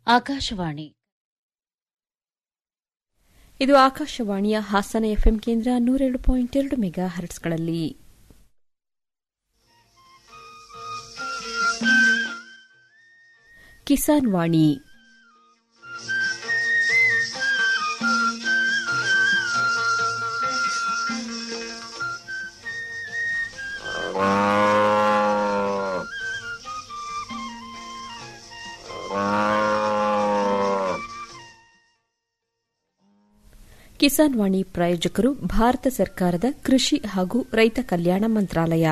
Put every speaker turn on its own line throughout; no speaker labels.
ಆಕಾಶವಾಣಿ
ಇದು ಆಕಾಶವಾಣಿಯ ಹಾಸನ ಎಫ್ಎಂ ಕೇಂದ್ರ ನೂರೇಳು ಪಾಯಿಂಟ್ ಎರಡು ಮೆಗಾ ಹರ್ಟ್ಸ್ಗಳಲ್ಲಿ ಕಿಸಾನ್ ವಾಣಿ ಕಿಸಾನ್ ವಾಣಿ ಪ್ರಾಯೋಜಕರು ಭಾರತ ಸರ್ಕಾರದ ಕೃಷಿ ಹಾಗೂ ರೈತ ಕಲ್ಯಾಣ ಮಂತ್ರಾಲಯ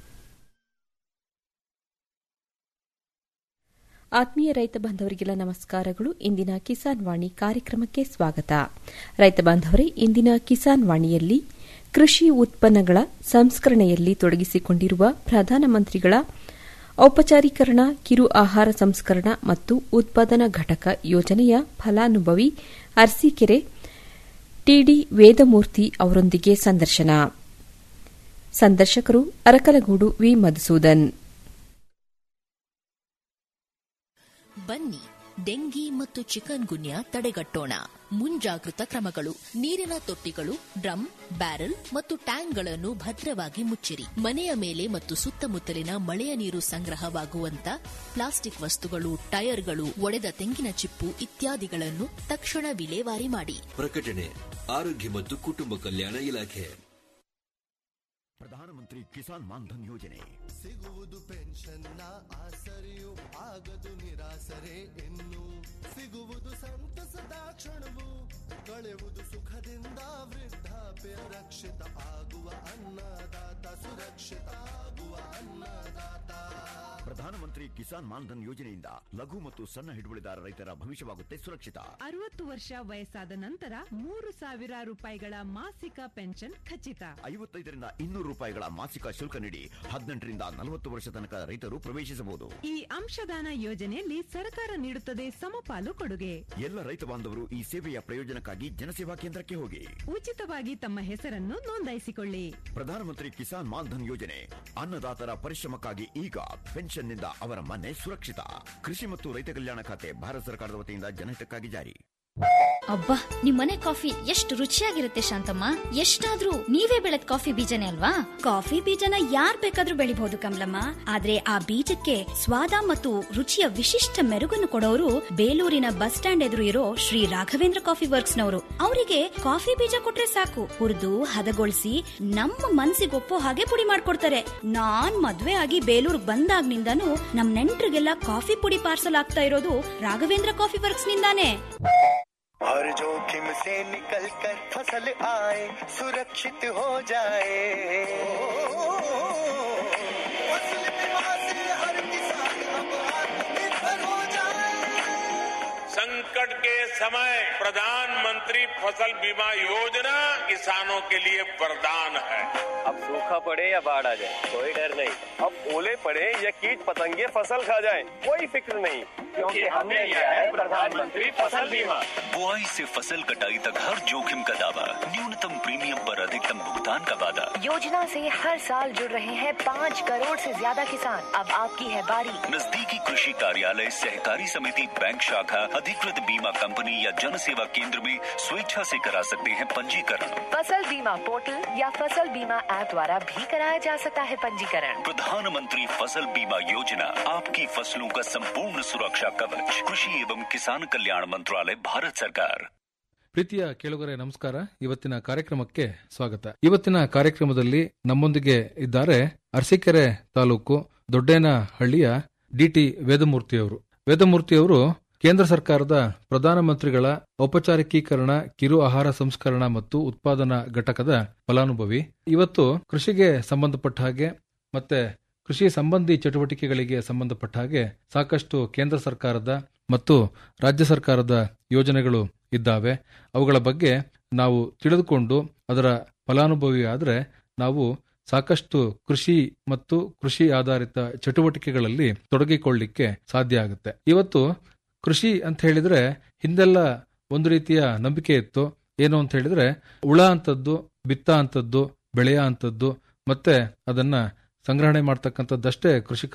ಆತ್ಮೀಯ ರೈತ ಬಾಂಧವರಿಗೆಲ್ಲ ನಮಸ್ಕಾರಗಳು ಇಂದಿನ ಕಿಸಾನ್ ವಾಣಿ ಕಾರ್ಯಕ್ರಮಕ್ಕೆ ಸ್ವಾಗತ ರೈತ ಬಾಂಧವರೇ ಇಂದಿನ ಕಿಸಾನ್ ವಾಣಿಯಲ್ಲಿ ಕೃಷಿ ಉತ್ಪನ್ನಗಳ ಸಂಸ್ಕರಣೆಯಲ್ಲಿ ತೊಡಗಿಸಿಕೊಂಡಿರುವ ಪ್ರಧಾನಮಂತ್ರಿಗಳ ಔಪಚಾರೀಕರಣ ಕಿರು ಆಹಾರ ಸಂಸ್ಕರಣ ಮತ್ತು ಉತ್ಪಾದನಾ ಘಟಕ ಯೋಜನೆಯ ಫಲಾನುಭವಿ ಅರ್ಸಿಕೆರೆ ಟಿಡಿ ವೇದಮೂರ್ತಿ ಅವರೊಂದಿಗೆ ಸಂದರ್ಶನ ಸಂದರ್ಶಕರು ಅರಕಲಗೂಡು ವಿ ಮಧುಸೂದನ್
ಬನ್ನಿ ಡೆಂಗಿ ಮತ್ತು ಚಿಕನ್ ಗುನ್ಯಾ ತಡೆಗಟ್ಟೋಣ ಮುಂಜಾಗೃತ ಕ್ರಮಗಳು ನೀರಿನ ತೊಟ್ಟಿಗಳು ಡ್ರಮ್ ಬ್ಯಾರೆಲ್ ಮತ್ತು ಟ್ಯಾಂಕ್ಗಳನ್ನು ಭದ್ರವಾಗಿ ಮುಚ್ಚಿರಿ ಮನೆಯ ಮೇಲೆ ಮತ್ತು ಸುತ್ತಮುತ್ತಲಿನ ಮಳೆಯ ನೀರು ಸಂಗ್ರಹವಾಗುವಂತ ಪ್ಲಾಸ್ಟಿಕ್ ವಸ್ತುಗಳು ಟೈರ್ಗಳು ಒಡೆದ ತೆಂಗಿನ ಚಿಪ್ಪು ಇತ್ಯಾದಿಗಳನ್ನು ತಕ್ಷಣ ವಿಲೇವಾರಿ ಮಾಡಿ
ಪ್ರಕಟಣೆ ಆರೋಗ್ಯ ಮತ್ತು ಕುಟುಂಬ ಕಲ್ಯಾಣ ಇಲಾಖೆ
ಪ್ರಧಾನಮಂತ್ರಿ ಕಿಸಾನ್ ಮಾನ್ಧನ್ ಯೋಜನೆ
ಸಿಗುವುದು ಪೆನ್ಷನ್ನ ಆಸರೆಯು ಆಗದು ನಿರಾಸರೆ ಇನ್ನು ಸಿಗುವುದು ಸಂತಸದ ಕ್ಷಣವು ಕಳೆವುದು ಸುಖದಿಂದ ವೃದ್ಧಾಪ್ಯ ರಕ್ಷಿತ ಆಗುವ ಅನ್ನದಾತ ಸುರಕ್ಷಿತ ಆಗುವ ಅನ್ನದಾತ
ಪ್ರಧಾನಮಂತ್ರಿ ಕಿಸಾನ್ ಮಾನ್ಧನ್ ಯೋಜನೆಯಿಂದ ಲಘು ಮತ್ತು ಸಣ್ಣ ಹಿಡುವಳಿದಾರ ರೈತರ ಭವಿಷ್ಯವಾಗುತ್ತೆ ಸುರಕ್ಷಿತ
ಅರವತ್ತು ವರ್ಷ ವಯಸ್ಸಾದ ನಂತರ ಮೂರು ಸಾವಿರ ರೂಪಾಯಿಗಳ ಮಾಸಿಕ ಪೆನ್ಷನ್ ಖಚಿತ
ಐವತ್ತೈದರಿಂದ ಇನ್ನೂರು ರೂಪಾಯಿಗಳ ಮಾಸಿಕ ಶುಲ್ಕ ನೀಡಿ ಹದಿನೆಂಟರಿಂದ ನಲವತ್ತು ವರ್ಷ ತನಕ ರೈತರು ಪ್ರವೇಶಿಸಬಹುದು
ಈ ಅಂಶದಾನ ಯೋಜನೆಯಲ್ಲಿ ಸರ್ಕಾರ ನೀಡುತ್ತದೆ ಸಮಪಾಲು ಕೊಡುಗೆ
ಎಲ್ಲ ರೈತ ಬಾಂಧವರು ಈ ಸೇವೆಯ ಪ್ರಯೋಜನಕ್ಕಾಗಿ ಜನಸೇವಾ ಕೇಂದ್ರಕ್ಕೆ ಹೋಗಿ
ಉಚಿತವಾಗಿ ತಮ್ಮ ಹೆಸರನ್ನು ನೋಂದಾಯಿಸಿಕೊಳ್ಳಿ
ಪ್ರಧಾನಮಂತ್ರಿ ಕಿಸಾನ್ ಮಾನ್ಧನ್ ಯೋಜನೆ ಅನ್ನದಾತರ ಪರಿಶ್ರಮಕ್ಕಾಗಿ ಈಗ ಪೆನ್ಷನ್ನಿಂದ ಅವರ ಮನೆ ಸುರಕ್ಷಿತ ಕೃಷಿ ಮತ್ತು ರೈತ ಕಲ್ಯಾಣ ಖಾತೆ ಭಾರತ ಸರ್ಕಾರದ ವತಿಯಿಂದ ಜನಹಿತಕ್ಕಾಗಿ ಜಾರಿ
ಅಬ್ಬಾ ನಿಮ್ಮನೆ ಕಾಫಿ ಎಷ್ಟು ರುಚಿಯಾಗಿರುತ್ತೆ ಶಾಂತಮ್ಮ ಎಷ್ಟಾದ್ರೂ ನೀವೇ ಬೆಳೆದ ಕಾಫಿ ಬೀಜನೇ ಅಲ್ವಾ
ಕಾಫಿ ಬೀಜನ ಯಾರ್ ಬೇಕಾದ್ರೂ ಬೆಳಿಬಹುದು ಕಮಲಮ್ಮ ಆದ್ರೆ ಆ ಬೀಜಕ್ಕೆ ಸ್ವಾದ ಮತ್ತು ರುಚಿಯ ವಿಶಿಷ್ಟ ಮೆರುಗನ್ನು ಕೊಡೋರು ಬೇಲೂರಿನ ಬಸ್ ಸ್ಟ್ಯಾಂಡ್ ಎದುರು ಇರೋ ಶ್ರೀ ರಾಘವೇಂದ್ರ ಕಾಫಿ ವರ್ಕ್ಸ್ ನವರು ಅವರಿಗೆ ಕಾಫಿ ಬೀಜ ಕೊಟ್ರೆ ಸಾಕು ಹುರಿದು ಹದಗೊಳಿಸಿ ನಮ್ಮ ಮನ್ಸಿಗೆ ಒಪ್ಪೋ ಹಾಗೆ ಪುಡಿ ಮಾಡ್ಕೊಡ್ತಾರೆ ನಾನ್ ಮದ್ವೆ ಆಗಿ ಬೇಲೂರ್ ಬಂದಾಗ್ನಿಂದಾನು ನಮ್ ನೆಂಟ್ರಿಗೆಲ್ಲ ಕಾಫಿ ಪುಡಿ ಪಾರ್ಸಲ್ ಆಗ್ತಾ ಇರೋದು ರಾಘವೇಂದ್ರ ಕಾಫಿ ವರ್ಕ್ಸ್ ನಿಂದಾನೇ
हर जोखिम से निकल कर फसल आए सुरक्षित हो जाए फसल बीमा से हर किसान अब आत्मनिर्भर हो जाए
संकट के समय प्रधानमंत्री फसल बीमा योजना किसानों के लिए वरदान है
अब सूखा पड़े या बाढ़ आ जाए कोई डर नहीं अब ओले पड़े या कीट पतंगे फसल खा जाए कोई फिक्र नहीं क्योंकि हमने लिया है प्रधानमंत्री फसल बीमा
बुआई से फसल कटाई तक हर जोखिम का दावा न्यूनतम प्रीमियम पर अधिकतम भुगतान का वादा
योजना से हर साल जुड़ रहे हैं पाँच करोड़ से ज्यादा किसान अब आपकी है बारी
नजदीकी कृषि कार्यालय सहकारी समिति बैंक शाखा अधिकृत बीमा कंपनी या जन सेवा केंद्र में स्वेच्छा से करा सकते हैं पंजीकरण
फसल बीमा पोर्टल या फसल बीमा ऐप द्वारा भी कराया जा सकता है पंजीकरण
प्रधानमंत्री फसल बीमा योजना आपकी फसलों का संपूर्ण सुरक्षा कवच कृषि एवं किसान कल्याण मंत्रालय भारत सरकार
ಪ್ರೀತಿಯ ಕೇಳುಗರೆ ನಮಸ್ಕಾರ ಇವತ್ತಿನ ಕಾರ್ಯಕ್ರಮಕ್ಕೆ ಸ್ವಾಗತ ಇವತ್ತಿನ ಕಾರ್ಯಕ್ರಮದಲ್ಲಿ ನಮ್ಮೊಂದಿಗೆ ಇದ್ದಾರೆ ಅರಸೀಕೆರೆ ತಾಲೂಕು ದೊಡ್ಡೇನಹಳ್ಳಿಯ ಡಿಟಿ ವೇದಮೂರ್ತಿಯವರು ವೇದಮೂರ್ತಿಯವರು ಕೇಂದ್ರ ಸರ್ಕಾರದ ಪ್ರಧಾನಮಂತ್ರಿಗಳ ಔಪಚಾರಿಕೀಕರಣ ಕಿರು ಆಹಾರ ಸಂಸ್ಕರಣಾ ಮತ್ತು ಉತ್ಪಾದನಾ ಘಟಕದ ಫಲಾನುಭವಿ ಇವತ್ತು ಕೃಷಿಗೆ ಸಂಬಂಧಪಟ್ಟ ಹಾಗೆ ಮತ್ತೆ ಕೃಷಿ ಸಂಬಂಧಿ ಚಟುವಟಿಕೆಗಳಿಗೆ ಸಂಬಂಧಪಟ್ಟ ಹಾಗೆ ಸಾಕಷ್ಟು ಕೇಂದ್ರ ಸರ್ಕಾರದ ಮತ್ತು ರಾಜ್ಯ ಸರ್ಕಾರದ ಯೋಜನೆಗಳು ಇದ್ದಾವೆ ಅವುಗಳ ಬಗ್ಗೆ ನಾವು ತಿಳಿದುಕೊಂಡು ಅದರ ಫಲಾನುಭವಿ ಆದರೆ ನಾವು ಸಾಕಷ್ಟು ಕೃಷಿ ಮತ್ತು ಕೃಷಿ ಆಧಾರಿತ ಚಟುವಟಿಕೆಗಳಲ್ಲಿ ತೊಡಗಿಕೊಳ್ಳಿಕ್ಕೆ ಸಾಧ್ಯ ಆಗುತ್ತೆ ಇವತ್ತು ಕೃಷಿ ಅಂತ ಹೇಳಿದ್ರೆ ಹಿಂದೆಲ್ಲ ಒಂದು ರೀತಿಯ ನಂಬಿಕೆ ಇತ್ತು ಏನು ಅಂತ ಹೇಳಿದ್ರೆ ಉಳ ಅಂತದ್ದು ಬಿತ್ತ ಅಂತದ್ದು ಬೆಳೆಯ ಅಂತದ್ದು ಮತ್ತೆ ಅದನ್ನ ಸಂಗ್ರಹಣೆ ಮಾಡ್ತಕ್ಕಂಥದ್ದಷ್ಟೇ ಕೃಷಿಕರ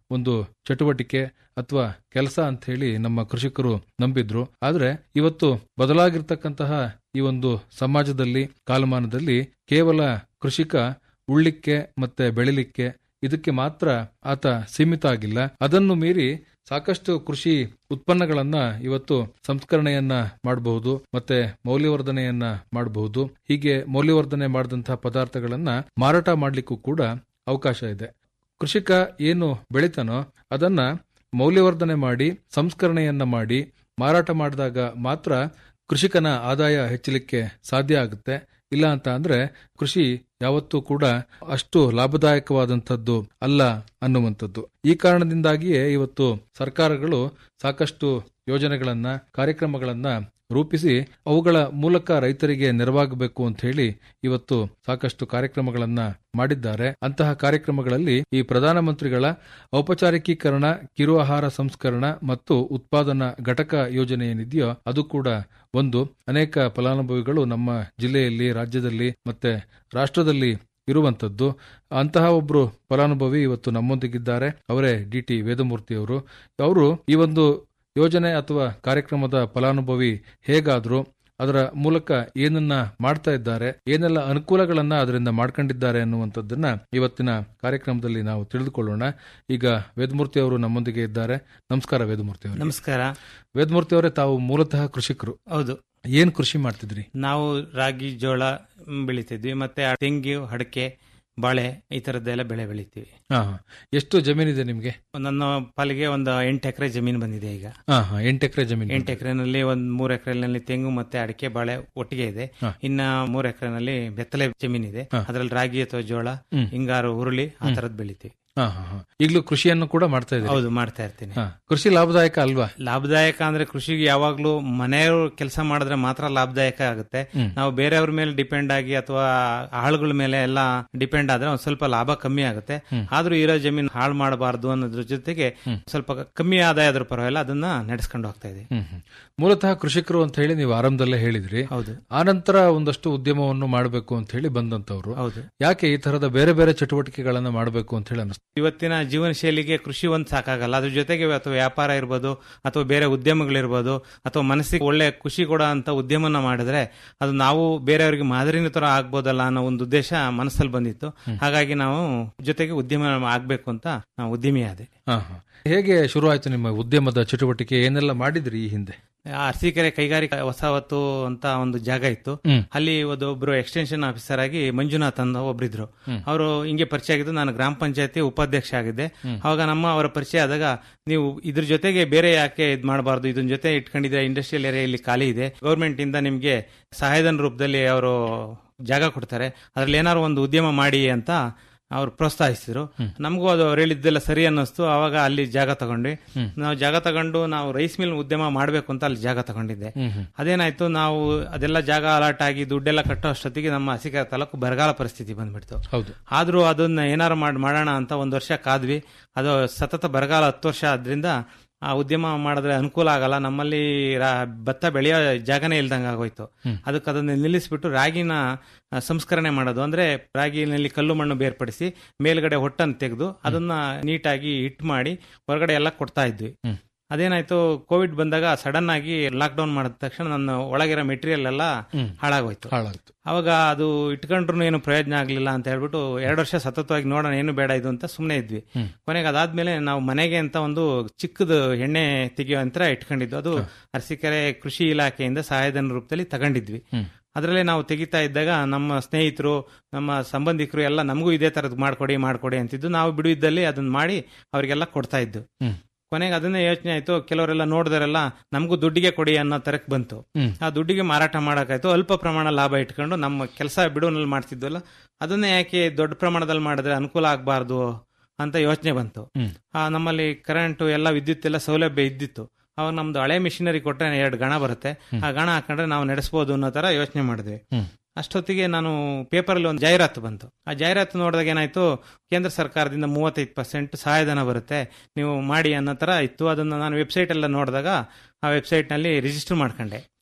ಒಂದು ಚಟುವಟಿಕೆ ಅಥವಾ ಕೆಲಸ ಅಂತ ಹೇಳಿ ನಮ್ಮ ಕೃಷಿಕರು ನಂಬಿದ್ರು ಆದ್ರೆ ಇವತ್ತು ಬದಲಾಗಿರ್ತಕ್ಕಂತಹ ಈ ಒಂದು ಸಮಾಜದಲ್ಲಿ ಕಾಲಮಾನದಲ್ಲಿ ಕೇವಲ ಕೃಷಿಕ ಉಳ್ಳಿಕ್ಕೆ ಮತ್ತೆ ಬೆಳಿಲಿಕ್ಕೆ ಇದಕ್ಕೆ ಮಾತ್ರ ಆತ ಸೀಮಿತ ಆಗಿಲ್ಲ ಅದನ್ನು ಮೀರಿ ಸಾಕಷ್ಟು ಕೃಷಿ ಉತ್ಪನ್ನಗಳನ್ನ ಇವತ್ತು ಸಂಸ್ಕರಣೆಯನ್ನ ಮಾಡಬಹುದು ಮತ್ತೆ ಮೌಲ್ಯವರ್ಧನೆಯನ್ನ ಮಾಡಬಹುದು ಹೀಗೆ ಮೌಲ್ಯವರ್ಧನೆ ಮಾಡಿದಂತಹ ಪದಾರ್ಥಗಳನ್ನ ಮಾರಾಟ ಮಾಡಲಿಕ್ಕೂ ಕೂಡ ಅವಕಾಶ ಇದೆ ಕೃಷಿಕ ಏನು ಬೆಳಿತಾನೋ ಅದನ್ನ ಮೌಲ್ಯವರ್ಧನೆ ಮಾಡಿ ಸಂಸ್ಕರಣೆಯನ್ನ ಮಾಡಿ ಮಾರಾಟ ಮಾಡಿದಾಗ ಮಾತ್ರ ಕೃಷಿಕನ ಆದಾಯ ಹೆಚ್ಚಲಿಕ್ಕೆ ಸಾಧ್ಯ ಆಗುತ್ತೆ ಇಲ್ಲ ಅಂತ ಅಂದ್ರೆ ಕೃಷಿ ಯಾವತ್ತೂ ಕೂಡ ಅಷ್ಟು ಲಾಭದಾಯಕವಾದಂಥದ್ದು ಅಲ್ಲ ಅನ್ನುವಂಥದ್ದು ಈ ಕಾರಣದಿಂದಾಗಿಯೇ ಇವತ್ತು ಸರ್ಕಾರಗಳು ಸಾಕಷ್ಟು ಯೋಜನೆಗಳನ್ನ ಕಾರ್ಯಕ್ರಮಗಳನ್ನ ರೂಪಿಸಿ ಅವುಗಳ ಮೂಲಕ ರೈತರಿಗೆ ನೆರವಾಗಬೇಕು ಅಂತ ಹೇಳಿ ಇವತ್ತು ಸಾಕಷ್ಟು ಕಾರ್ಯಕ್ರಮಗಳನ್ನ ಮಾಡಿದ್ದಾರೆ ಅಂತಹ ಕಾರ್ಯಕ್ರಮಗಳಲ್ಲಿ ಈ ಪ್ರಧಾನಮಂತ್ರಿಗಳ ಔಪಚಾರಿಕೀಕರಣ ಕಿರು ಆಹಾರ ಸಂಸ್ಕರಣ ಮತ್ತು ಉತ್ಪಾದನಾ ಘಟಕ ಯೋಜನೆ ಏನಿದೆಯೋ ಅದು ಕೂಡ ಒಂದು ಅನೇಕ ಫಲಾನುಭವಿಗಳು ನಮ್ಮ ಜಿಲ್ಲೆಯಲ್ಲಿ ರಾಜ್ಯದಲ್ಲಿ ಮತ್ತೆ ರಾಷ್ಟ್ರದಲ್ಲಿ ಇರುವಂತದ್ದು ಅಂತಹ ಒಬ್ರು ಫಲಾನುಭವಿ ಇವತ್ತು ನಮ್ಮೊಂದಿಗಿದ್ದಾರೆ ಅವರೇ ಡಿ ಟಿ ವೇದಮೂರ್ತಿ ಅವರು ಅವರು ಈ ಒಂದು ಯೋಜನೆ ಅಥವಾ ಕಾರ್ಯಕ್ರಮದ ಫಲಾನುಭವಿ ಹೇಗಾದ್ರು ಅದರ ಮೂಲಕ ಏನನ್ನ ಮಾಡ್ತಾ ಇದ್ದಾರೆ ಏನೆಲ್ಲ ಅನುಕೂಲಗಳನ್ನ ಅದರಿಂದ ಮಾಡ್ಕೊಂಡಿದ್ದಾರೆ ಅನ್ನುವಂಥದ್ದನ್ನ ಇವತ್ತಿನ ಕಾರ್ಯಕ್ರಮದಲ್ಲಿ ನಾವು ತಿಳಿದುಕೊಳ್ಳೋಣ ಈಗ ವೇದಮೂರ್ತಿ ಅವರು ನಮ್ಮೊಂದಿಗೆ ಇದ್ದಾರೆ ನಮಸ್ಕಾರ ವೇದಮೂರ್ತಿ ಅವರು
ನಮಸ್ಕಾರ
ವೇದಮೂರ್ತಿ ಅವರೇ ತಾವು ಮೂಲತಃ ಕೃಷಿಕರು
ಹೌದು
ಏನ್ ಕೃಷಿ ಮಾಡ್ತಿದ್ರಿ
ನಾವು ರಾಗಿ ಜೋಳ ಮ್, ಬೆಳಿತಿದ್ವಿ ಮತ್ತೆ ತೆಂಗು ಅಡಕೆ ಬಾಳೆ ಈ ತರದ್ದೆಲ್ಲ ಬೆಳೆ ಬೆಳಿತೀವಿ
ಹಾ ಹಾ. ಎಷ್ಟು ಜಮೀನಿದೆ ನಿಮ್ಗೆ
ನನ್ನ ಪಾಲಿಗೆ ಒಂದು ಎಂಟು ಎಕರೆ ಜಮೀನು ಬಂದಿದೆ ಈಗ
ಹಾ ಹಾ ಎಂಟು ಎಕರೆ ಜಮೀನು
ಎಂಟು ಎಕರೆನಲ್ಲಿ ಒಂದ್ ಮೂರ್ ಎಕರೆನಲ್ಲಿ ತೆಂಗು ಮತ್ತೆ ಅಡಿಕೆ ಬಾಳೆ ಒಟ್ಟಿಗೆ ಇದೆ
ಹಾ.
ಇನ್ನ ಮೂರ್ ಎಕರೆನಲ್ಲಿ ಬೆತ್ತಲೆ ಜಮೀನಿದೆ
ಹಾ.
ಅದ್ರಲ್ಲಿ ರಾಗಿ ಅಥವಾ ಜೋಳ
ಹ್ಮ್.
ಹಿಂಗಾರು ಹುರುಳಿ ಆ
ಹ್ಮ್.
ತರದ್ ಬೆಳಿತೀವಿ
ಹಾ ಹಾ ಹಾ. ಈಗ್ಲೂ ಕೃಷಿಯನ್ನು ಕೂಡ ಮಾಡ್ತಾ ಇದ್ದೀರಿ
ಹೌದು ಮಾಡ್ತಾ ಇರ್ತೀನಿ
ಹಾ. ಕೃಷಿ ಲಾಭದಾಯಕ ಅಲ್ವಾ
ಲಾಭದಾಯಕ ಅಂದ್ರೆ ಕೃಷಿಗೆ ಯಾವಾಗ್ಲೂ ಮನೆಯವರು ಕೆಲಸ ಮಾಡಿದ್ರೆ ಮಾತ್ರ ಲಾಭದಾಯಕ ಆಗುತ್ತೆ
ಹ್ಮ್.
ನಾವು ಬೇರೆಯವ್ರ ಮೇಲೆ ಡಿಪೆಂಡ್ ಆಗಿ ಅಥವಾ ಆಳುಗಳ ಮೇಲೆ ಎಲ್ಲ ಡಿಪೆಂಡ್ ಆದ್ರೆ ಒಂದ್ ಸ್ವಲ್ಪ ಲಾಭ ಕಮ್ಮಿ ಆಗುತ್ತೆ
ಹ್ಮ್.
ಆದ್ರೂ ಇರೋ ಜಮೀನು ಹಾಳು ಮಾಡಬಾರ್ದು ಅನ್ನೋದ್ರ ಜೊತೆಗೆ
ಹ್ಮ್.
ಸ್ವಲ್ಪ ಕಮ್ಮಿ ಆದಾಯ ಆದ್ರೂ ಪರವಾಗಿಲ್ಲ ಅದನ್ನ ನಡೆಸ್ಕೊಂಡು ಹೋಗ್ತಾ ಇದೆ
ಹ್ಮ್ ಹ್ಮ್. ಮೂಲತಃ ಕೃಷಿಕರು ಅಂತ ಹೇಳಿ ನೀವು ಆರಂಭದಲ್ಲೇ ಹೇಳಿದ್ರಿ
ಹೌದು
ಆನಂತರ ಒಂದಷ್ಟು ಉದ್ಯಮವನ್ನು ಮಾಡಬೇಕು ಅಂತ ಹೇಳಿ ಬಂದಂತವ್ರು
ಹೌದು
ಯಾಕೆ ಈ ತರದ ಬೇರೆ ಬೇರೆ ಚಟುವಟಿಕೆಗಳನ್ನ ಮಾಡಬೇಕು ಅಂತ ಹೇಳಿ ಅನಿಸ್ತು
ಇವತ್ತಿನ ಜೀವನ ಶೈಲಿಗೆ ಕೃಷಿ ಒಂದ್ ಸಾಕಾಗಲ್ಲ ಅದ್ರ ಜೊತೆಗೆ ಅಥವಾ ವ್ಯಾಪಾರ ಇರ್ಬೋದು ಅಥವಾ ಬೇರೆ ಉದ್ಯಮಗಳಿರ್ಬೋದು ಅಥವಾ ಮನಸ್ಸಿಗೆ ಒಳ್ಳೆ ಖುಷಿ ಕೊಡೋ ಅಂತ ಉದ್ಯಮನ ಮಾಡಿದ್ರೆ ಅದು ನಾವು ಬೇರೆಯವರಿಗೆ ಮಾದರಿನ ತರ ಆಗ್ಬೋದಲ್ಲ ಅನ್ನೋ ಒಂದು ಉದ್ದೇಶ ಮನಸ್ಸಲ್ಲಿ ಬಂದಿತ್ತು ಹಾಗಾಗಿ ನಾವು ಜೊತೆಗೆ ಉದ್ಯಮ ಆಗ್ಬೇಕು ಅಂತ ನಾವು ಉದ್ಯಮಿ ಆದೆ
ಹಾ ಹಾ. ಹೇಗೆ ಶುರು ಆಯ್ತು ನಿಮ್ಮ ಉದ್ಯಮದ ಚಟುವಟಿಕೆ ಏನೆಲ್ಲ ಮಾಡಿದ್ರಿ ಈ ಹಿಂದೆ
ಅರಸೀಕೆರೆ ಕೈಗಾರಿಕಾ ಹೊಸವತ್ತು ಅಂತ ಒಂದು ಜಾಗ ಇತ್ತು
ಹ್ಮ್.
ಅಲ್ಲಿ ಒಬ್ಬರು ಎಕ್ಸ್ಟೆನ್ಷನ್ ಆಫೀಸರ್ ಆಗಿ ಮಂಜುನಾಥ್ ಅಂತ ಒಬ್ರಿದ್ರು
ಹ್ಮ್.
ಅವರು ಹಿಂಗೆ ಪರಿಚಯ ಆಗಿದ್ದು ನಾನು ಗ್ರಾಮ ಪಂಚಾಯತಿ ಉಪಾಧ್ಯಕ್ಷ ಆಗಿದ್ದೆ ಅವಾಗ ನಮ್ಮ ಅವರ ಪರಿಚಯ ಆದಾಗ ನೀವು ಇದ್ರ ಜೊತೆಗೆ ಬೇರೆ ಯಾಕೆ ಇದ್ ಮಾಡಬಾರ್ದು ಇದನ್ನ ಜೊತೆ ಇಟ್ಕೊಂಡಿದ್ರೆ ಇಂಡಸ್ಟ್ರಿಯಲ್ ಏರಿಯಾ ಇಲ್ಲಿ ಖಾಲಿ ಇದೆ ಗೌರ್ಮೆಂಟ್ ಇಂದ ನಿಮ್ಗೆ ಸಹಾಯಧನ ರೂಪದಲ್ಲಿ ಅವರು ಜಾಗ ಕೊಡ್ತಾರೆ ಅದ್ರಲ್ಲಿ ಏನಾದ್ರು ಒಂದು ಉದ್ಯಮ ಮಾಡಿ ಅಂತ ಅವ್ರು ಪ್ರೋತ್ಸಾಹಿಸಿದ್ರು ನಮಗೂ ಅದು ಅವ್ರು ಹೇಳಿದ್ದೆಲ್ಲ ಸರಿ ಅನ್ನಿಸ್ತು ಅವಾಗ ಅಲ್ಲಿ ಜಾಗ ತಗೊಂಡ್ವಿ
ಹ್ಮ್.
ನಾವು ಜಾಗ ತಗೊಂಡು ನಾವು ರೈಸ್ ಮಿಲ್ ಉದ್ಯಮ ಮಾಡಬೇಕು ಅಂತ ಅಲ್ಲಿ ಜಾಗ ತಗೊಂಡಿದ್ದೆ
ಹ್ಮ್ ಹ್ಮ್.
ಅದೇನಾಯ್ತು ನಾವು ಅದೆಲ್ಲ ಜಾಗ ಅಲಾಟ್ ಆಗಿ ದುಡ್ಡೆಲ್ಲ ಕಟ್ಟೋ ಅಷ್ಟೊತ್ತಿಗೆ ನಮ್ಮ ಹಸಿಕೆರೆ ತಾಲೂಕು ಬರಗಾಲ ಪರಿಸ್ಥಿತಿ ಬಂದ್ಬಿಡ್ತು
ಹೌದು
ಆದ್ರೂ ಅದನ್ನ ಏನಾರು ಮಾಡಿ ಮಾಡೋಣ ಅಂತ ಒಂದು ವರ್ಷ ಕಾದ್ವಿ ಅದು ಸತತ ಬರಗಾಲ ಹತ್ತು ವರ್ಷ ಆದ್ರಿಂದ ಆ ಉದ್ಯಮ ಮಾಡಿದ್ರೆ ಅನುಕೂಲ ಆಗಲ್ಲ ನಮ್ಮಲ್ಲಿ ರಾ- ಭತ್ತ ಬೆಳೆಯೋ ಜಾಗನೇ ಇಲ್ದಂಗೆ ಆಗೋಯ್ತು
ಹ್ಮ್.
ಅದಕ್ಕೆ ಅದನ್ನ ನಿಲ್ಲಿಸ್ಬಿಟ್ಟು ರಾಗಿನ ಆ, ಸಂಸ್ಕರಣೆ ಮಾಡೋದು ಅಂದ್ರೆ ರಾಗಿನಲ್ಲಿ ಕಲ್ಲು ಮಣ್ಣು ಬೇರ್ಪಡಿಸಿ ಮೇಲ್ಗಡೆ ಹೊಟ್ಟನ್ನು ತೆಗೆದು ಅದನ್ನ ನೀಟಾಗಿ ಹಿಟ್ ಮಾಡಿ ಹೊರಗಡೆ ಎಲ್ಲ ಕೊಡ್ತಾ ಇದ್ವಿ
ಹ್ಮ್.
ಅದೇನಾಯ್ತು ಕೋವಿಡ್ ಬಂದಾಗ ಸಡನ್ ಆಗಿ ಲಾಕ್ ಡೌನ್ ಮಾಡಿದ ತಕ್ಷಣ ನನ್ನ ಒಳಗಿರೋ ಮೆಟೀರಿಯಲ್ ಎಲ್ಲ
ಹ್ಮ್.
ಹಾಳಾಗೋಯ್ತು
ಹಾಳಾಯ್ತು
ಅವಾಗ ಅದು ಇಟ್ಕೊಂಡ್ರು ಏನು ಪ್ರಯೋಜನ ಆಗಲಿಲ್ಲ ಅಂತ ಹೇಳ್ಬಿಟ್ಟು ಎರಡು ವರ್ಷ ಸತತವಾಗಿ ನೋಡೋಣ ಏನು ಬೇಡ ಇದು ಅಂತ ಸುಮ್ಮನೆ ಇದ್ವಿ
ಹ್ಮ್.
ಕೊನೆಗೆ ಅದಾದ್ಮೇಲೆ ನಾವು ಮನೆಗೆ ಅಂತ ಒಂದು ಚಿಕ್ಕದು ಎಣ್ಣೆ ತೆಗೆಯೋ ಯಂತ್ರ ಇಟ್ಕೊಂಡಿದ್ದು ಅದು ಅರಸೀಕೆರೆ ಕೃಷಿ ಇಲಾಖೆಯಿಂದ ಸಹಾಯಧನ ರೂಪದಲ್ಲಿ ತಗೊಂಡಿದ್ವಿ
ಹ್ಮ್.
ಅದರಲ್ಲೇ ನಾವು ತೆಗಿತಾ ಇದ್ದಾಗ ನಮ್ಮ ಸ್ನೇಹಿತರು ನಮ್ಮ ಸಂಬಂಧಿಕರು ಎಲ್ಲ ನಮಗೂ ಇದೇ ತರದ್ ಮಾಡ್ಕೊಡಿ ಮಾಡ್ಕೊಡಿ ಅಂತಿದ್ದು ನಾವು ಬಿಡುವಿದ್ದಲ್ಲಿ ಅದನ್ನ ಮಾಡಿ ಅವರಿಗೆಲ್ಲ ಕೊಡ್ತಾ ಇದ್ದು
ಹ್ಮ್.
ಕೊನೆಗೆ ಅದನ್ನೇ ಯೋಚನೆ ಆಯ್ತು ಕೆಲವರೆಲ್ಲ ನೋಡಿದರೆಲ್ಲ ನಮಗೂ ದುಡ್ಡಿಗೆ ಕೊಡಿ ಅನ್ನೋ ತರಕ್ ಬಂತು
ಹ್ಮ್.
ಆ ದುಡ್ಡಿಗೆ ಮಾರಾಟ ಮಾಡಕ್ಕಾಯ್ತು ಅಲ್ಪ ಪ್ರಮಾಣ ಲಾಭ ಇಟ್ಕೊಂಡು ನಮ್ಮ ಕೆಲಸ ಬಿಡುವಿನಲ್ಲಿ ಮಾಡ್ತಿದ್ವಲ್ಲ ಅದನ್ನೇ ಯಾಕೆ ದೊಡ್ಡ ಪ್ರಮಾಣದಲ್ಲಿ ಮಾಡಿದ್ರೆ ಅನುಕೂಲ ಆಗಬಾರ್ದು ಅಂತ ಯೋಚನೆ ಬಂತು
ಹ್ಮ್.
ಆ ನಮ್ಮಲ್ಲಿ ಕರೆಂಟ್ ಎಲ್ಲ ವಿದ್ಯುತ್ ಎಲ್ಲ ಸೌಲಭ್ಯ ಇದ್ದಿತ್ತು ಅವಾಗ ನಮ್ದು ಹಳೆ ಮಿಷಿನರಿ ಕೊಟ್ಟರೆ ಎರಡು ಗಣ ಬರುತ್ತೆ ಆ ಗಣ ಹಾಕೊಂಡ್ರೆ ನಾವು ನಡೆಸ್ಬೋದು ಅನ್ನೋ ತರ ಯೋಚನೆ ಮಾಡಿದ್ವಿ
ಹ್ಮ್.
ಅಷ್ಟೊತ್ತಿಗೆ ನಾನು ಪೇಪರಲ್ಲಿ ಒಂದು ಜಾಹೀರಾತು ಬಂತು ಆ ಜಾಹೀರಾತು ನೋಡಿದಾಗ ಏನಾಯ್ತು ಕೇಂದ್ರ ಸರ್ಕಾರದಿಂದ ಮೂವತ್ತೈದು ಪರ್ಸೆಂಟ್ ಸಹಾಯಧನ ಬರುತ್ತೆ ನೀವು ಮಾಡಿ ಅನ್ನೋ ತರ ಇತ್ತು ಅದನ್ನ ನಾನು ವೆಬ್ಸೈಟ್ ಎಲ್ಲ ನೋಡಿದಾಗ ಆ ವೆಬ್ಸೈಟ್ ನಲ್ಲಿ ರಿಜಿಸ್ಟರ್ ಮಾಡ್ಕೊಂಡೆ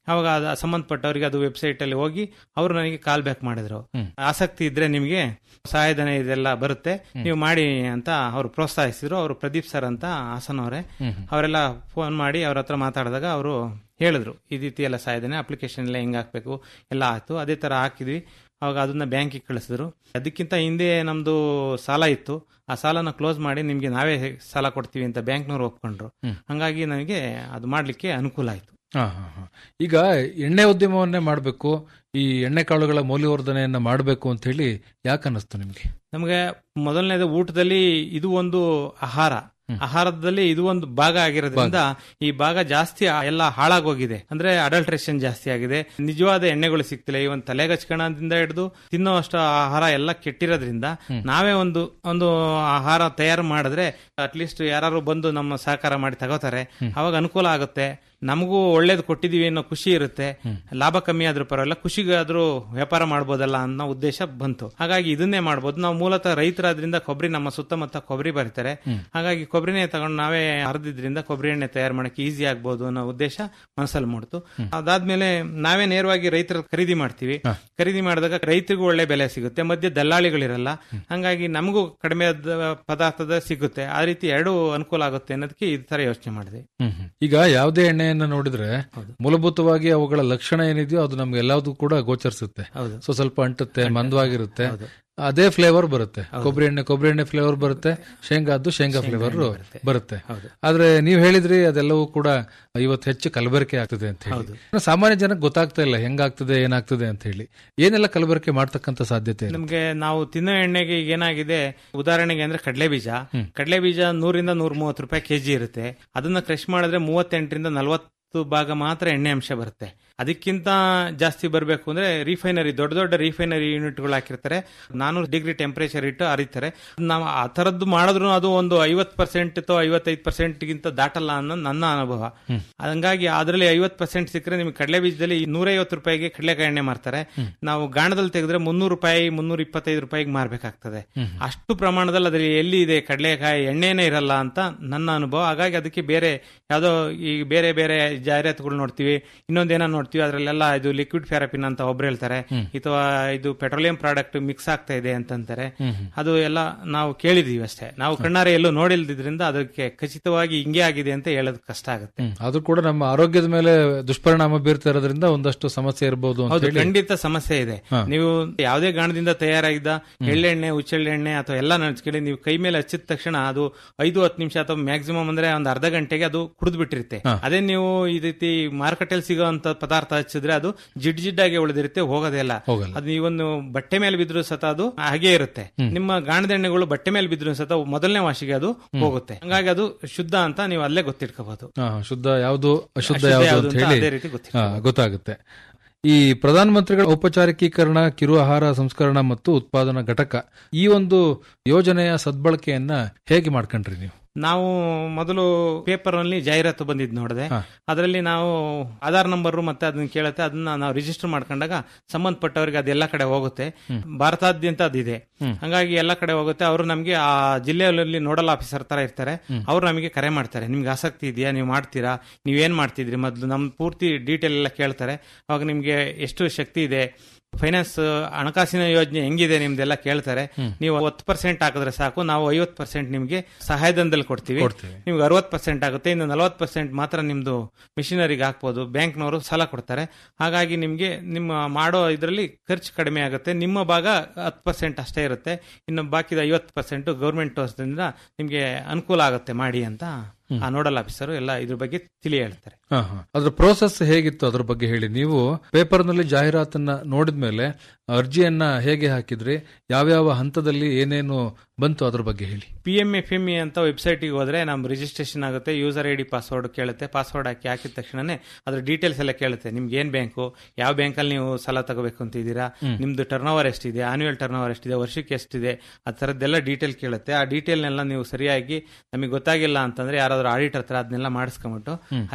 ಅವಾಗ ಅದು ಸಂಬಂಧಪಟ್ಟವರಿಗೆ ಅದು ವೆಬ್ಸೈಟ್ ಅಲ್ಲಿ ಹೋಗಿ ಅವರು ನನಗೆ ಕಾಲ್ ಬ್ಯಾಕ್ ಮಾಡಿದ್ರು ಆಸಕ್ತಿ ಇದ್ರೆ ನಿಮಗೆ ಸಹಾಯಧನ ಇದೆಲ್ಲ ಬರುತ್ತೆ ನೀವು ಮಾಡಿ ಅಂತ ಅವರು ಪ್ರೋತ್ಸಾಹಿಸಿದ್ರು ಅವರು ಪ್ರದೀಪ್ ಸರ್ ಅಂತ ಹಾಸನ್ ಅವರೇ ಅವರೆಲ್ಲ ಫೋನ್ ಮಾಡಿ ಅವ್ರ ಹತ್ರ ಮಾತಾಡಿದಾಗ ಅವರು ಹೇಳಿದ್ರು ಈ ರೀತಿ ಎಲ್ಲ ಸಹಾಯಧನ ಅಪ್ಲಿಕೇಶನ್ ಎಲ್ಲ ಹೆಂಗ್ ಹಾಕ್ಬೇಕು ಎಲ್ಲ ಆಯ್ತು ಅದೇ ತರ ಹಾಕಿದ್ವಿ ಅವಾಗ ಅದನ್ನ ಬ್ಯಾಂಕಿಗೆ ಕಳಿಸಿದ್ರು ಅದಕ್ಕಿಂತ ಹಿಂದೆ ನಮ್ದು ಸಾಲ ಇತ್ತು ಆ ಸಾಲನ ಕ್ಲೋಸ್ ಮಾಡಿ ನಿಮ್ಗೆ ನಾವೇ ಸಾಲ ಕೊಡ್ತೀವಿ ಅಂತ ಬ್ಯಾಂಕ್ನವ್ರು ಒಪ್ಕೊಂಡ್ರು ಹಂಗಾಗಿ ನನಗೆ ಅದು ಮಾಡ್ಲಿಕ್ಕೆ ಅನುಕೂಲ ಆಯ್ತು
ಹಾ, ಹಾ, ಹಾ. ಈಗ ಎಣ್ಣೆ ಉದ್ಯಮವನ್ನೇ ಮಾಡಬೇಕು ಈ ಎಣ್ಣೆ ಕಾಳುಗಳ ಮೌಲ್ಯವರ್ಧನೆಯನ್ನ ಮಾಡಬೇಕು ಅಂತ ಹೇಳಿ ಯಾಕೆ ಅನ್ನಿಸ್ತು ನಿಮ್ಗೆ
ನಮಗೆ ಮೊದಲನೇದು ಊಟದಲ್ಲಿ ಇದು ಒಂದು ಆಹಾರ ಆಹಾರದಲ್ಲಿ ಇದು ಒಂದು ಭಾಗ ಆಗಿರೋದ್ರಿಂದ ಈ ಭಾಗ ಜಾಸ್ತಿ ಆ- ಎಲ್ಲ ಹಾಳಾಗೋಗಿದೆ ಅಂದ್ರೆ ಅಡಲ್ಟ್ರೇಷನ್ ಜಾಸ್ತಿ ಆಗಿದೆ ನಿಜವಾದ ಎಣ್ಣೆಗಳು ಸಿಗ್ತಿಲ್ಲ ಈ ಒಂದು ತಲೆಗಚ್ಕಣದಿಂದ ಹಿಡಿದು ತಿನ್ನೋಷ್ಟು ಆಹಾರ ಎಲ್ಲ ಕೆಟ್ಟಿರೋದ್ರಿಂದ ನಾವೇ ಒಂದು ಒಂದು ಆಹಾರ ತಯಾರು ಮಾಡಿದ್ರೆ ಅಟ್ಲೀಸ್ಟ್ ಯಾರು ಬಂದು ನಮ್ಮ ಸಹಕಾರ ಮಾಡಿ ತಗೋತಾರೆ ಅವಾಗ ಅನುಕೂಲ ಆಗುತ್ತೆ ನಮಗೂ ಒಳ್ಳೇದು ಕೊಟ್ಟಿದೀವಿ ಅನ್ನೋ ಖುಷಿ ಇರುತ್ತೆ ಲಾಭ ಕಮ್ಮಿ ಆದ್ರೂ ಪರವಾಗಿಲ್ಲ ಖುಷಿಗಾದ್ರೂ ವ್ಯಾಪಾರ ಮಾಡ್ಬೋದಲ್ಲ ಅನ್ನೋ ಉದ್ದೇಶ ಬಂತು ಹಾಗಾಗಿ ಇದನ್ನೇ ಮಾಡ್ಬೋದು ನಾವು ಮೂಲತಃ ರೈತರಾದ್ರಿಂದ ಕೊಬ್ಬರಿ ನಮ್ಮ ಸುತ್ತಮುತ್ತ ಕೊಬ್ಬರಿ ಬರೀತಾರೆ ಹಾಗಾಗಿ ಕೊಬ್ಬರಿನೇ ತಗೊಂಡು ನಾವೇ ಹರಿದಿದ್ರಿಂದ ಕೊಬ್ಬರಿ ಎಣ್ಣೆ ತಯಾರು ಮಾಡಕ್ಕೆ ಈಸಿ ಆಗ್ಬೋದು ಅನ್ನೋ ಉದ್ದೇಶ ಮನಸ್ಸಲ್ಲಿ ಮೂಡ್ತು ಅದಾದ್ಮೇಲೆ ನಾವೇ ನೇರವಾಗಿ ರೈತರ ಖರೀದಿ ಮಾಡ್ತೀವಿ ಖರೀದಿ ಮಾಡಿದಾಗ ರೈತರಿಗೂ ಒಳ್ಳೆ ಬೆಲೆ ಸಿಗುತ್ತೆ ಮಧ್ಯೆ ದಲ್ಲಾಳಿಗಳಿರಲ್ಲ ಹಂಗಾಗಿ ನಮಗೂ ಕಡಿಮೆ ಆದ ಪದಾರ್ಥದ ಸಿಗುತ್ತೆ ಆ ರೀತಿ ಎರಡೂ ಅನುಕೂಲ ಆಗುತ್ತೆ ಅನ್ನೋದಕ್ಕೆ ಈ ತರ ಯೋಚನೆ ಮಾಡಿದೆ
ಹ್ಮ್, ಹ್ಮ್. ಈಗ ಯಾವುದೇ ಎಣ್ಣೆಯನ್ನ ನೋಡಿದ್ರೆ ಮೂಲಭೂತವಾಗಿ ಅವುಗಳ ಲಕ್ಷಣ ಏನಿದೆಯೋ ಅದು ನಮ್ಗೆ ಎಲ್ಲದೂ ಕೂಡ ಗೋಚರಿಸುತ್ತೆ
ಹೌದು.
ಸೊ ಸ್ವಲ್ಪ ಅಂಟುತ್ತೆ ಮಂದವಾಗಿರುತ್ತೆ ಅದೇ ಫ್ಲೇವರ್ ಬರುತ್ತೆ ಕೊಬ್ಬರಿ ಎಣ್ಣೆ ಕೊಬ್ಬರಿ ಎಣ್ಣೆ ಫ್ಲೇವರ್ ಬರುತ್ತೆ ಶೇಂಗಾದ್ದು ಶೇಂಗಾ ಫ್ಲೇವರ್ ಬರುತ್ತೆ ಆದ್ರೆ ನೀವು ಹೇಳಿದ್ರಿ ಅದೆಲ್ಲವೂ ಕೂಡ ಇವತ್ತು ಹೆಚ್ಚು ಕಲಬೆರಕೆ ಆಗ್ತದೆ ಅಂತ ಹೇಳಿ ಸಾಮಾನ್ಯ ಜನಕ್ಕೆ ಗೊತ್ತಾಗ್ತಾ ಇಲ್ಲ ಹೆಂಗಾಗ್ತದೆ ಏನಾಗ್ತದೆ ಅಂತ ಹೇಳಿ ಏನೆಲ್ಲ ಕಲಬೆರಕೆ ಮಾಡ್ತಕ್ಕಂತ ಸಾಧ್ಯತೆ ಇದೆ
ನಮ್ಗೆ ನಾವು ತಿನ್ನೋ ಎಣ್ಣೆಗೆ ಈಗ ಏನಾಗಿದೆ ಉದಾಹರಣೆಗೆ ಅಂದ್ರೆ ಕಡಲೆ ಬೀಜ ಕಡಲೆ ಬೀಜ ನೂರಿಂದ ನೂರ ಮೂವತ್ತು ರೂಪಾಯಿ ಕೆಜಿ ಇರುತ್ತೆ ಅದನ್ನ ಕ್ರಶ್ ಮಾಡಿದ್ರೆ ಮೂವತ್ತೆಂಟರಿಂದ ನಲವತ್ತು ಭಾಗ ಮಾತ್ರ ಎಣ್ಣೆ ಅಂಶ ಬರುತ್ತೆ ಅದಕ್ಕಿಂತ ಜಾಸ್ತಿ ಬರಬೇಕು ಅಂದ್ರೆ ರಿಫೈನರಿ ದೊಡ್ಡ ದೊಡ್ಡ ರಿಫೈನರಿ ಯೂನಿಟ್ಗಳು ಹಾಕಿರ್ತಾರೆ ನಾನೂರು ಡಿಗ್ರಿ ಟೆಂಪರೇಚರ್ ಇಟ್ಟು ಅರಿತಾರೆ ನಾವು ಆ ತರದ್ದು ಮಾಡಿದ್ರು ಅದು ಒಂದು ಐವತ್ ಪರ್ಸೆಂಟ್ ಅಥವಾ ಐವತ್ತೈದು ಪರ್ಸೆಂಟ್ ಗಿಂತ ದಾಟಲ್ಲ ಅನ್ನೋ ನನ್ನ ಅನುಭವ ಹಂಗಾಗಿ ಅದರಲ್ಲಿ ಐವತ್ ಪರ್ಸೆಂಟ್ ಸಿಕ್ಕರೆ ನಿಮ್ಗೆ ಕಡಲೆ ಬೀಜದಲ್ಲಿ ನೂರೈವತ್ತು ರೂಪಾಯಿಗೆ ಕಡಲೆಕಾಯಿ ಎಣ್ಣೆ ಮಾರ್ತಾರೆ ನಾವು ಗಾಣದಲ್ಲಿ ತೆಗೆದ್ರೆ ಮುನ್ನೂರು ರೂಪಾಯಿ ಮುನ್ನೂರ ಇಪ್ಪತ್ತೈದು ರೂಪಾಯಿಗೆ ಮಾರ್ಬೇಕಾಗ್ತದೆ ಅಷ್ಟು ಪ್ರಮಾಣದಲ್ಲಿ ಅದರಲ್ಲಿ ಎಲ್ಲಿ ಇದೆ ಕಡಲೆಕಾಯಿ ಎಣ್ಣೆನೇ ಇರಲ್ಲ ಅಂತ ನನ್ನ ಅನುಭವ ಹಾಗಾಗಿ ಅದಕ್ಕೆ ಬೇರೆ ಯಾವ್ದೋ ಈ ಬೇರೆ ಬೇರೆ ಜಾಹೀರಾತುಗಳು ನೋಡ್ತೀವಿ ಇನ್ನೊಂದೇನೋ ನೋಡ್ತೀವಿ ಅದ್ರಲ್ಲೆಲ್ಲ ಇದು ಲಿಕ್ವಿಡ್ ಫೆರಪಿನ್ ಅಂತ ಒಬ್ರು ಹೇಳ್ತಾರೆ ಅಥವಾ ಇದು ಪೆಟ್ರೋಲಿಯಂ ಪ್ರಾಡಕ್ಟ್ ಮಿಕ್ಸ್ ಆಗ್ತಾ ಇದೆ ಅಂತಂತಾರೆ ಅದು ಎಲ್ಲ ನಾವು ಕೇಳಿದೀವಿ ಅಷ್ಟೇ ನಾವು ಕಣ್ಣಾರೆ ಎಲ್ಲೂ ನೋಡಿಲ್ದಿದ್ರಿಂದ ಅದಕ್ಕೆ ಖಚಿತವಾಗಿ ಹಿಂಗೆ ಆಗಿದೆ ಅಂತ ಹೇಳೋದು ಕಷ್ಟ ಆಗುತ್ತೆ
ಹ್ಮ್. ಅದು ಕೂಡ ನಮ್ಮ ಆರೋಗ್ಯದ ಮೇಲೆ ದುಷ್ಪರಿಣಾಮ ಬೀರ್ತಾ ಇರೋದ್ರಿಂದ ಒಂದಷ್ಟು ಸಮಸ್ಯೆ ಇರಬಹುದು ಅಂತ
ಹೌದು
ಹೇಳಿ
ಖಂಡಿತ ಸಮಸ್ಯೆ ಇದೆ
ಹಾ.
ನೀವು ಯಾವುದೇ ಗಾಣದಿಂದ ತಯಾರಾಗಿದ್ದ ಎಳ್ಳೆಣ್ಣೆ ಹುಚ್ಚೆಳ್ಳೆಣ್ಣೆ ಅಥವಾ ಎಲ್ಲ ನೆನೆಸ್ಕೊಳ್ಳಿ ನೀವು ಕೈ ಮೇಲೆ ಹಚ್ಚಿದ ತಕ್ಷಣ ಅದು ಐದು ಹತ್ತು ನಿಮಿಷ ಅಥವಾ ಮ್ಯಾಕ್ಸಿಮಮ್ ಅಂದ್ರೆ ಒಂದು ಅರ್ಧ ಗಂಟೆಗೆ ಅದು ಕುಡಿದು ಬಿಟ್ಟಿರುತ್ತೆ ಅದೇ ನೀವು ಈ ರೀತಿ ಮಾರುಕಟ್ಟೆಯಲ್ಲಿ ಸಿಗೋಂತ ಪದಾರ್ಥ ಹಚ್ಚಿದ್ರೆ ಅದು ಜಿಡ್ ಜಿಡ್ಡಾಗಿ ಉಳಿದಿರುತ್ತೆ ಹೋಗೋದೇ ಇಲ್ಲ
ಹೋಗಲ್ಲ.
ಅದು ನೀವೊಂದು ಬಟ್ಟೆ ಮೇಲೆ ಬಿದ್ರು ಸತ ಅದು ಹಾಗೆ ಇರುತ್ತೆ ನಿಮ್ಮ ಗಾಣದ ಎಣ್ಣೆಗಳು ಬಟ್ಟೆ ಮೇಲೆ ಬಿದ್ರು ಸತ ಮೊದಲನೇ ವಾಶಿಗೆ ಅದು ಹೋಗುತ್ತೆ ಹಂಗಾಗಿ ಅದು ಶುದ್ಧ ಅಂತ ನೀವು ಅಲ್ಲೇ ಗೊತ್ತಿಟ್ಕೋಬಹುದು
ಹಾ, ಶುದ್ಧ ಯಾವುದು ಅಶುದ್ಧ
ಅಶುದ್ಧ
ಯಾವುದು
ಯಾವುದು
ಅಂತ
ಅಂತ
ಹೇಳಿ
ಅದೇ ರೀತಿ ಗೊತ್ತಿರ್ತದೆ.
ಹಾ, ಗೊತ್ತಾಗುತ್ತೆ ಈ ಪ್ರಧಾನಮಂತ್ರಿಗಳ ಔಪಚಾರಿಕೀಕರಣ ಕಿರು ಆಹಾರ ಸಂಸ್ಕರಣ ಮತ್ತು ಉತ್ಪಾದನಾ ಘಟಕ ಈ ಒಂದು ಯೋಜನೆಯ ಸದ್ಬಳಕೆಯನ್ನ ಹೇಗೆ ಮಾಡ್ಕೊಂಡ್ರಿ ನೀವು
ನಾವು ಮೊದಲು ಪೇಪರ್ ಅಲ್ಲಿ ಜಾಹೀರಾತು ಬಂದಿದ್ ನೋಡಿದೆ ಅದರಲ್ಲಿ ನಾವು ಆಧಾರ್ ನಂಬರ್ ಮತ್ತೆ ಅದನ್ನ ಕೇಳುತ್ತೆ ಅದನ್ನ ನಾವು ರಿಜಿಸ್ಟರ್ ಮಾಡ್ಕೊಂಡಾಗ ಸಂಬಂಧಪಟ್ಟವರಿಗೆ ಅದೆಲ್ಲ ಕಡೆ ಹೋಗುತ್ತೆ ಭಾರತಾದ್ಯಂತ ಅದಿದೆ ಹಂಗಾಗಿ ಎಲ್ಲ ಕಡೆ ಹೋಗುತ್ತೆ ಅವರು ನಮಗೆ ಆ ಜಿಲ್ಲೆಯಲ್ಲಿ ನೋಡಲ್ ಆಫೀಸರ್ ತರ ಇರ್ತಾರೆ ಅವ್ರು ನಮಗೆ ಕರೆ ಮಾಡ್ತಾರೆ ನಿಮ್ಗೆ ಆಸಕ್ತಿ ಇದೆಯಾ ನೀವು ಮಾಡ್ತೀರಾ ನೀವೇನ್ ಮಾಡ್ತಿದ್ರಿ ಮೊದಲು ನಮ್ ಪೂರ್ತಿ ಡೀಟೇಲ್ ಎಲ್ಲ ಕೇಳ್ತಾರೆ ಅವಾಗ ನಿಮ್ಗೆ ಎಷ್ಟು ಶಕ್ತಿ ಇದೆ ಫೈನಾನ್ಸ್ ಹಣಕಾಸಿನ ಯೋಜನೆ ಹೆಂಗಿದೆ ನಿಮ್ದೆಲ್ಲ ಕೇಳ್ತಾರೆ ನೀವು ಹತ್ತು ಪರ್ಸೆಂಟ್ ಹಾಕಿದ್ರೆ ಸಾಕು ನಾವು ಐವತ್ತು ಪರ್ಸೆಂಟ್ ನಿಮ್ಗೆ ಸಹಾಯಧನದಲ್ಲಿ ಕೊಡ್ತೀವಿ ನಿಮ್ಗೆ ಅರವತ್ತು ಪರ್ಸೆಂಟ್ ಆಗುತ್ತೆ ಇನ್ನು ನಲವತ್ತು ಪರ್ಸೆಂಟ್ ಮಾತ್ರ ನಿಮ್ದು ಮಿಷಿನರಿಗೆ ಹಾಕ್ಬೋದು ಬ್ಯಾಂಕ್ನವರು ಸಾಲ ಕೊಡ್ತಾರೆ ಹಾಗಾಗಿ ನಿಮ್ಗೆ ನಿಮ್ಮ ಮಾಡೋ ಇದರಲ್ಲಿ ಖರ್ಚು ಕಡಿಮೆ ಆಗುತ್ತೆ ನಿಮ್ಮ ಭಾಗ ಹತ್ತು ಪರ್ಸೆಂಟ್ ಅಷ್ಟೇ ಇರುತ್ತೆ ಇನ್ನು ಬಾಕಿದ ಐವತ್ತು ಪರ್ಸೆಂಟ್ ಗೌರ್ಮೆಂಟ್ ವರ್ಷದಿಂದ ನಿಮ್ಗೆ ಅನುಕೂಲ ಆಗುತ್ತೆ ಮಾಡಿ ಅಂತ ಆ ನೋಡಲ್ ಆಫೀಸರು ಎಲ್ಲ ಇದ್ರ ಬಗ್ಗೆ ತಿಳಿ ಹೇಳ್ತಾರೆ
ಹಾ, ಹಾ. ಅದ್ರ ಪ್ರೋಸೆಸ್ ಹೇಗಿತ್ತು ಅದ್ರ ಬಗ್ಗೆ ಹೇಳಿ ನೀವು ಪೇಪರ್ ನಲ್ಲಿ ಜಾಹೀರಾತನ್ನ ನೋಡಿದ್ಮೇಲೆ ಅರ್ಜಿಯನ್ನ ಹೇಗೆ ಹಾಕಿದ್ರಿ ಯಾವ್ಯಾವ ಹಂತದಲ್ಲಿ ಏನೇನು ಬಂತು ಅದ್ರ ಬಗ್ಗೆ ಹೇಳಿ
P M F M E ಅಂತ ವೆಬ್ಸೈಟ್ಗೆ ಹೋದ್ರೆ ನಮ್ ರಿಜಿಸ್ಟ್ರೇಷನ್ ಆಗುತ್ತೆ ಯೂಸರ್ ಐ ಡಿ ಪಾಸ್ವರ್ಡ್ ಕೇಳುತ್ತೆ ಪಾಸ್ವರ್ಡ್ ಹಾಕಿ ಹಾಕಿದ ತಕ್ಷಣನೇ ಅದ್ರ ಡೀಟೇಲ್ಸ್ ಎಲ್ಲ ಕೇಳುತ್ತೆ ನಿಮ್ಗೆ ಏನ್ ಬ್ಯಾಂಕು ಯಾವ ಬ್ಯಾಂಕಲ್ಲಿ ನೀವು ಸಾಲ ತಗೋಬೇಕು ಅಂತಿದ್ದೀರಾ ನಿಮ್ದು ಟರ್ನ್ ಓವರ್ ಎಷ್ಟಿದೆ ಆನ್ಯುವಲ್ ಟರ್ನ್ ಓವರ್ ಎಷ್ಟಿದೆ ವರ್ಷಕ್ಕೆ ಎಷ್ಟಿದೆ ಆ ಥರದ್ದೆಲ್ಲ ಡೀಟೇಲ್ ಕೇಳುತ್ತೆ ಆ ಡೀಟೇಲ್ನೆಲ್ಲ ನೀವು ಸರಿಯಾಗಿ ನಮಗೆ ಗೊತ್ತಾಗಿಲ್ಲ ಅಂತಂದ್ರೆ ಯಾರಾದ್ರೂ ಆಡಿಟರ್ ಹತ್ರ ಅದನ್ನೆಲ್ಲ ಮಾಡಿಸ್ಕೊಂಬಿಟ್ಟು ಅಲ್ಲಿ ಹಾಕಿದ್ರೆ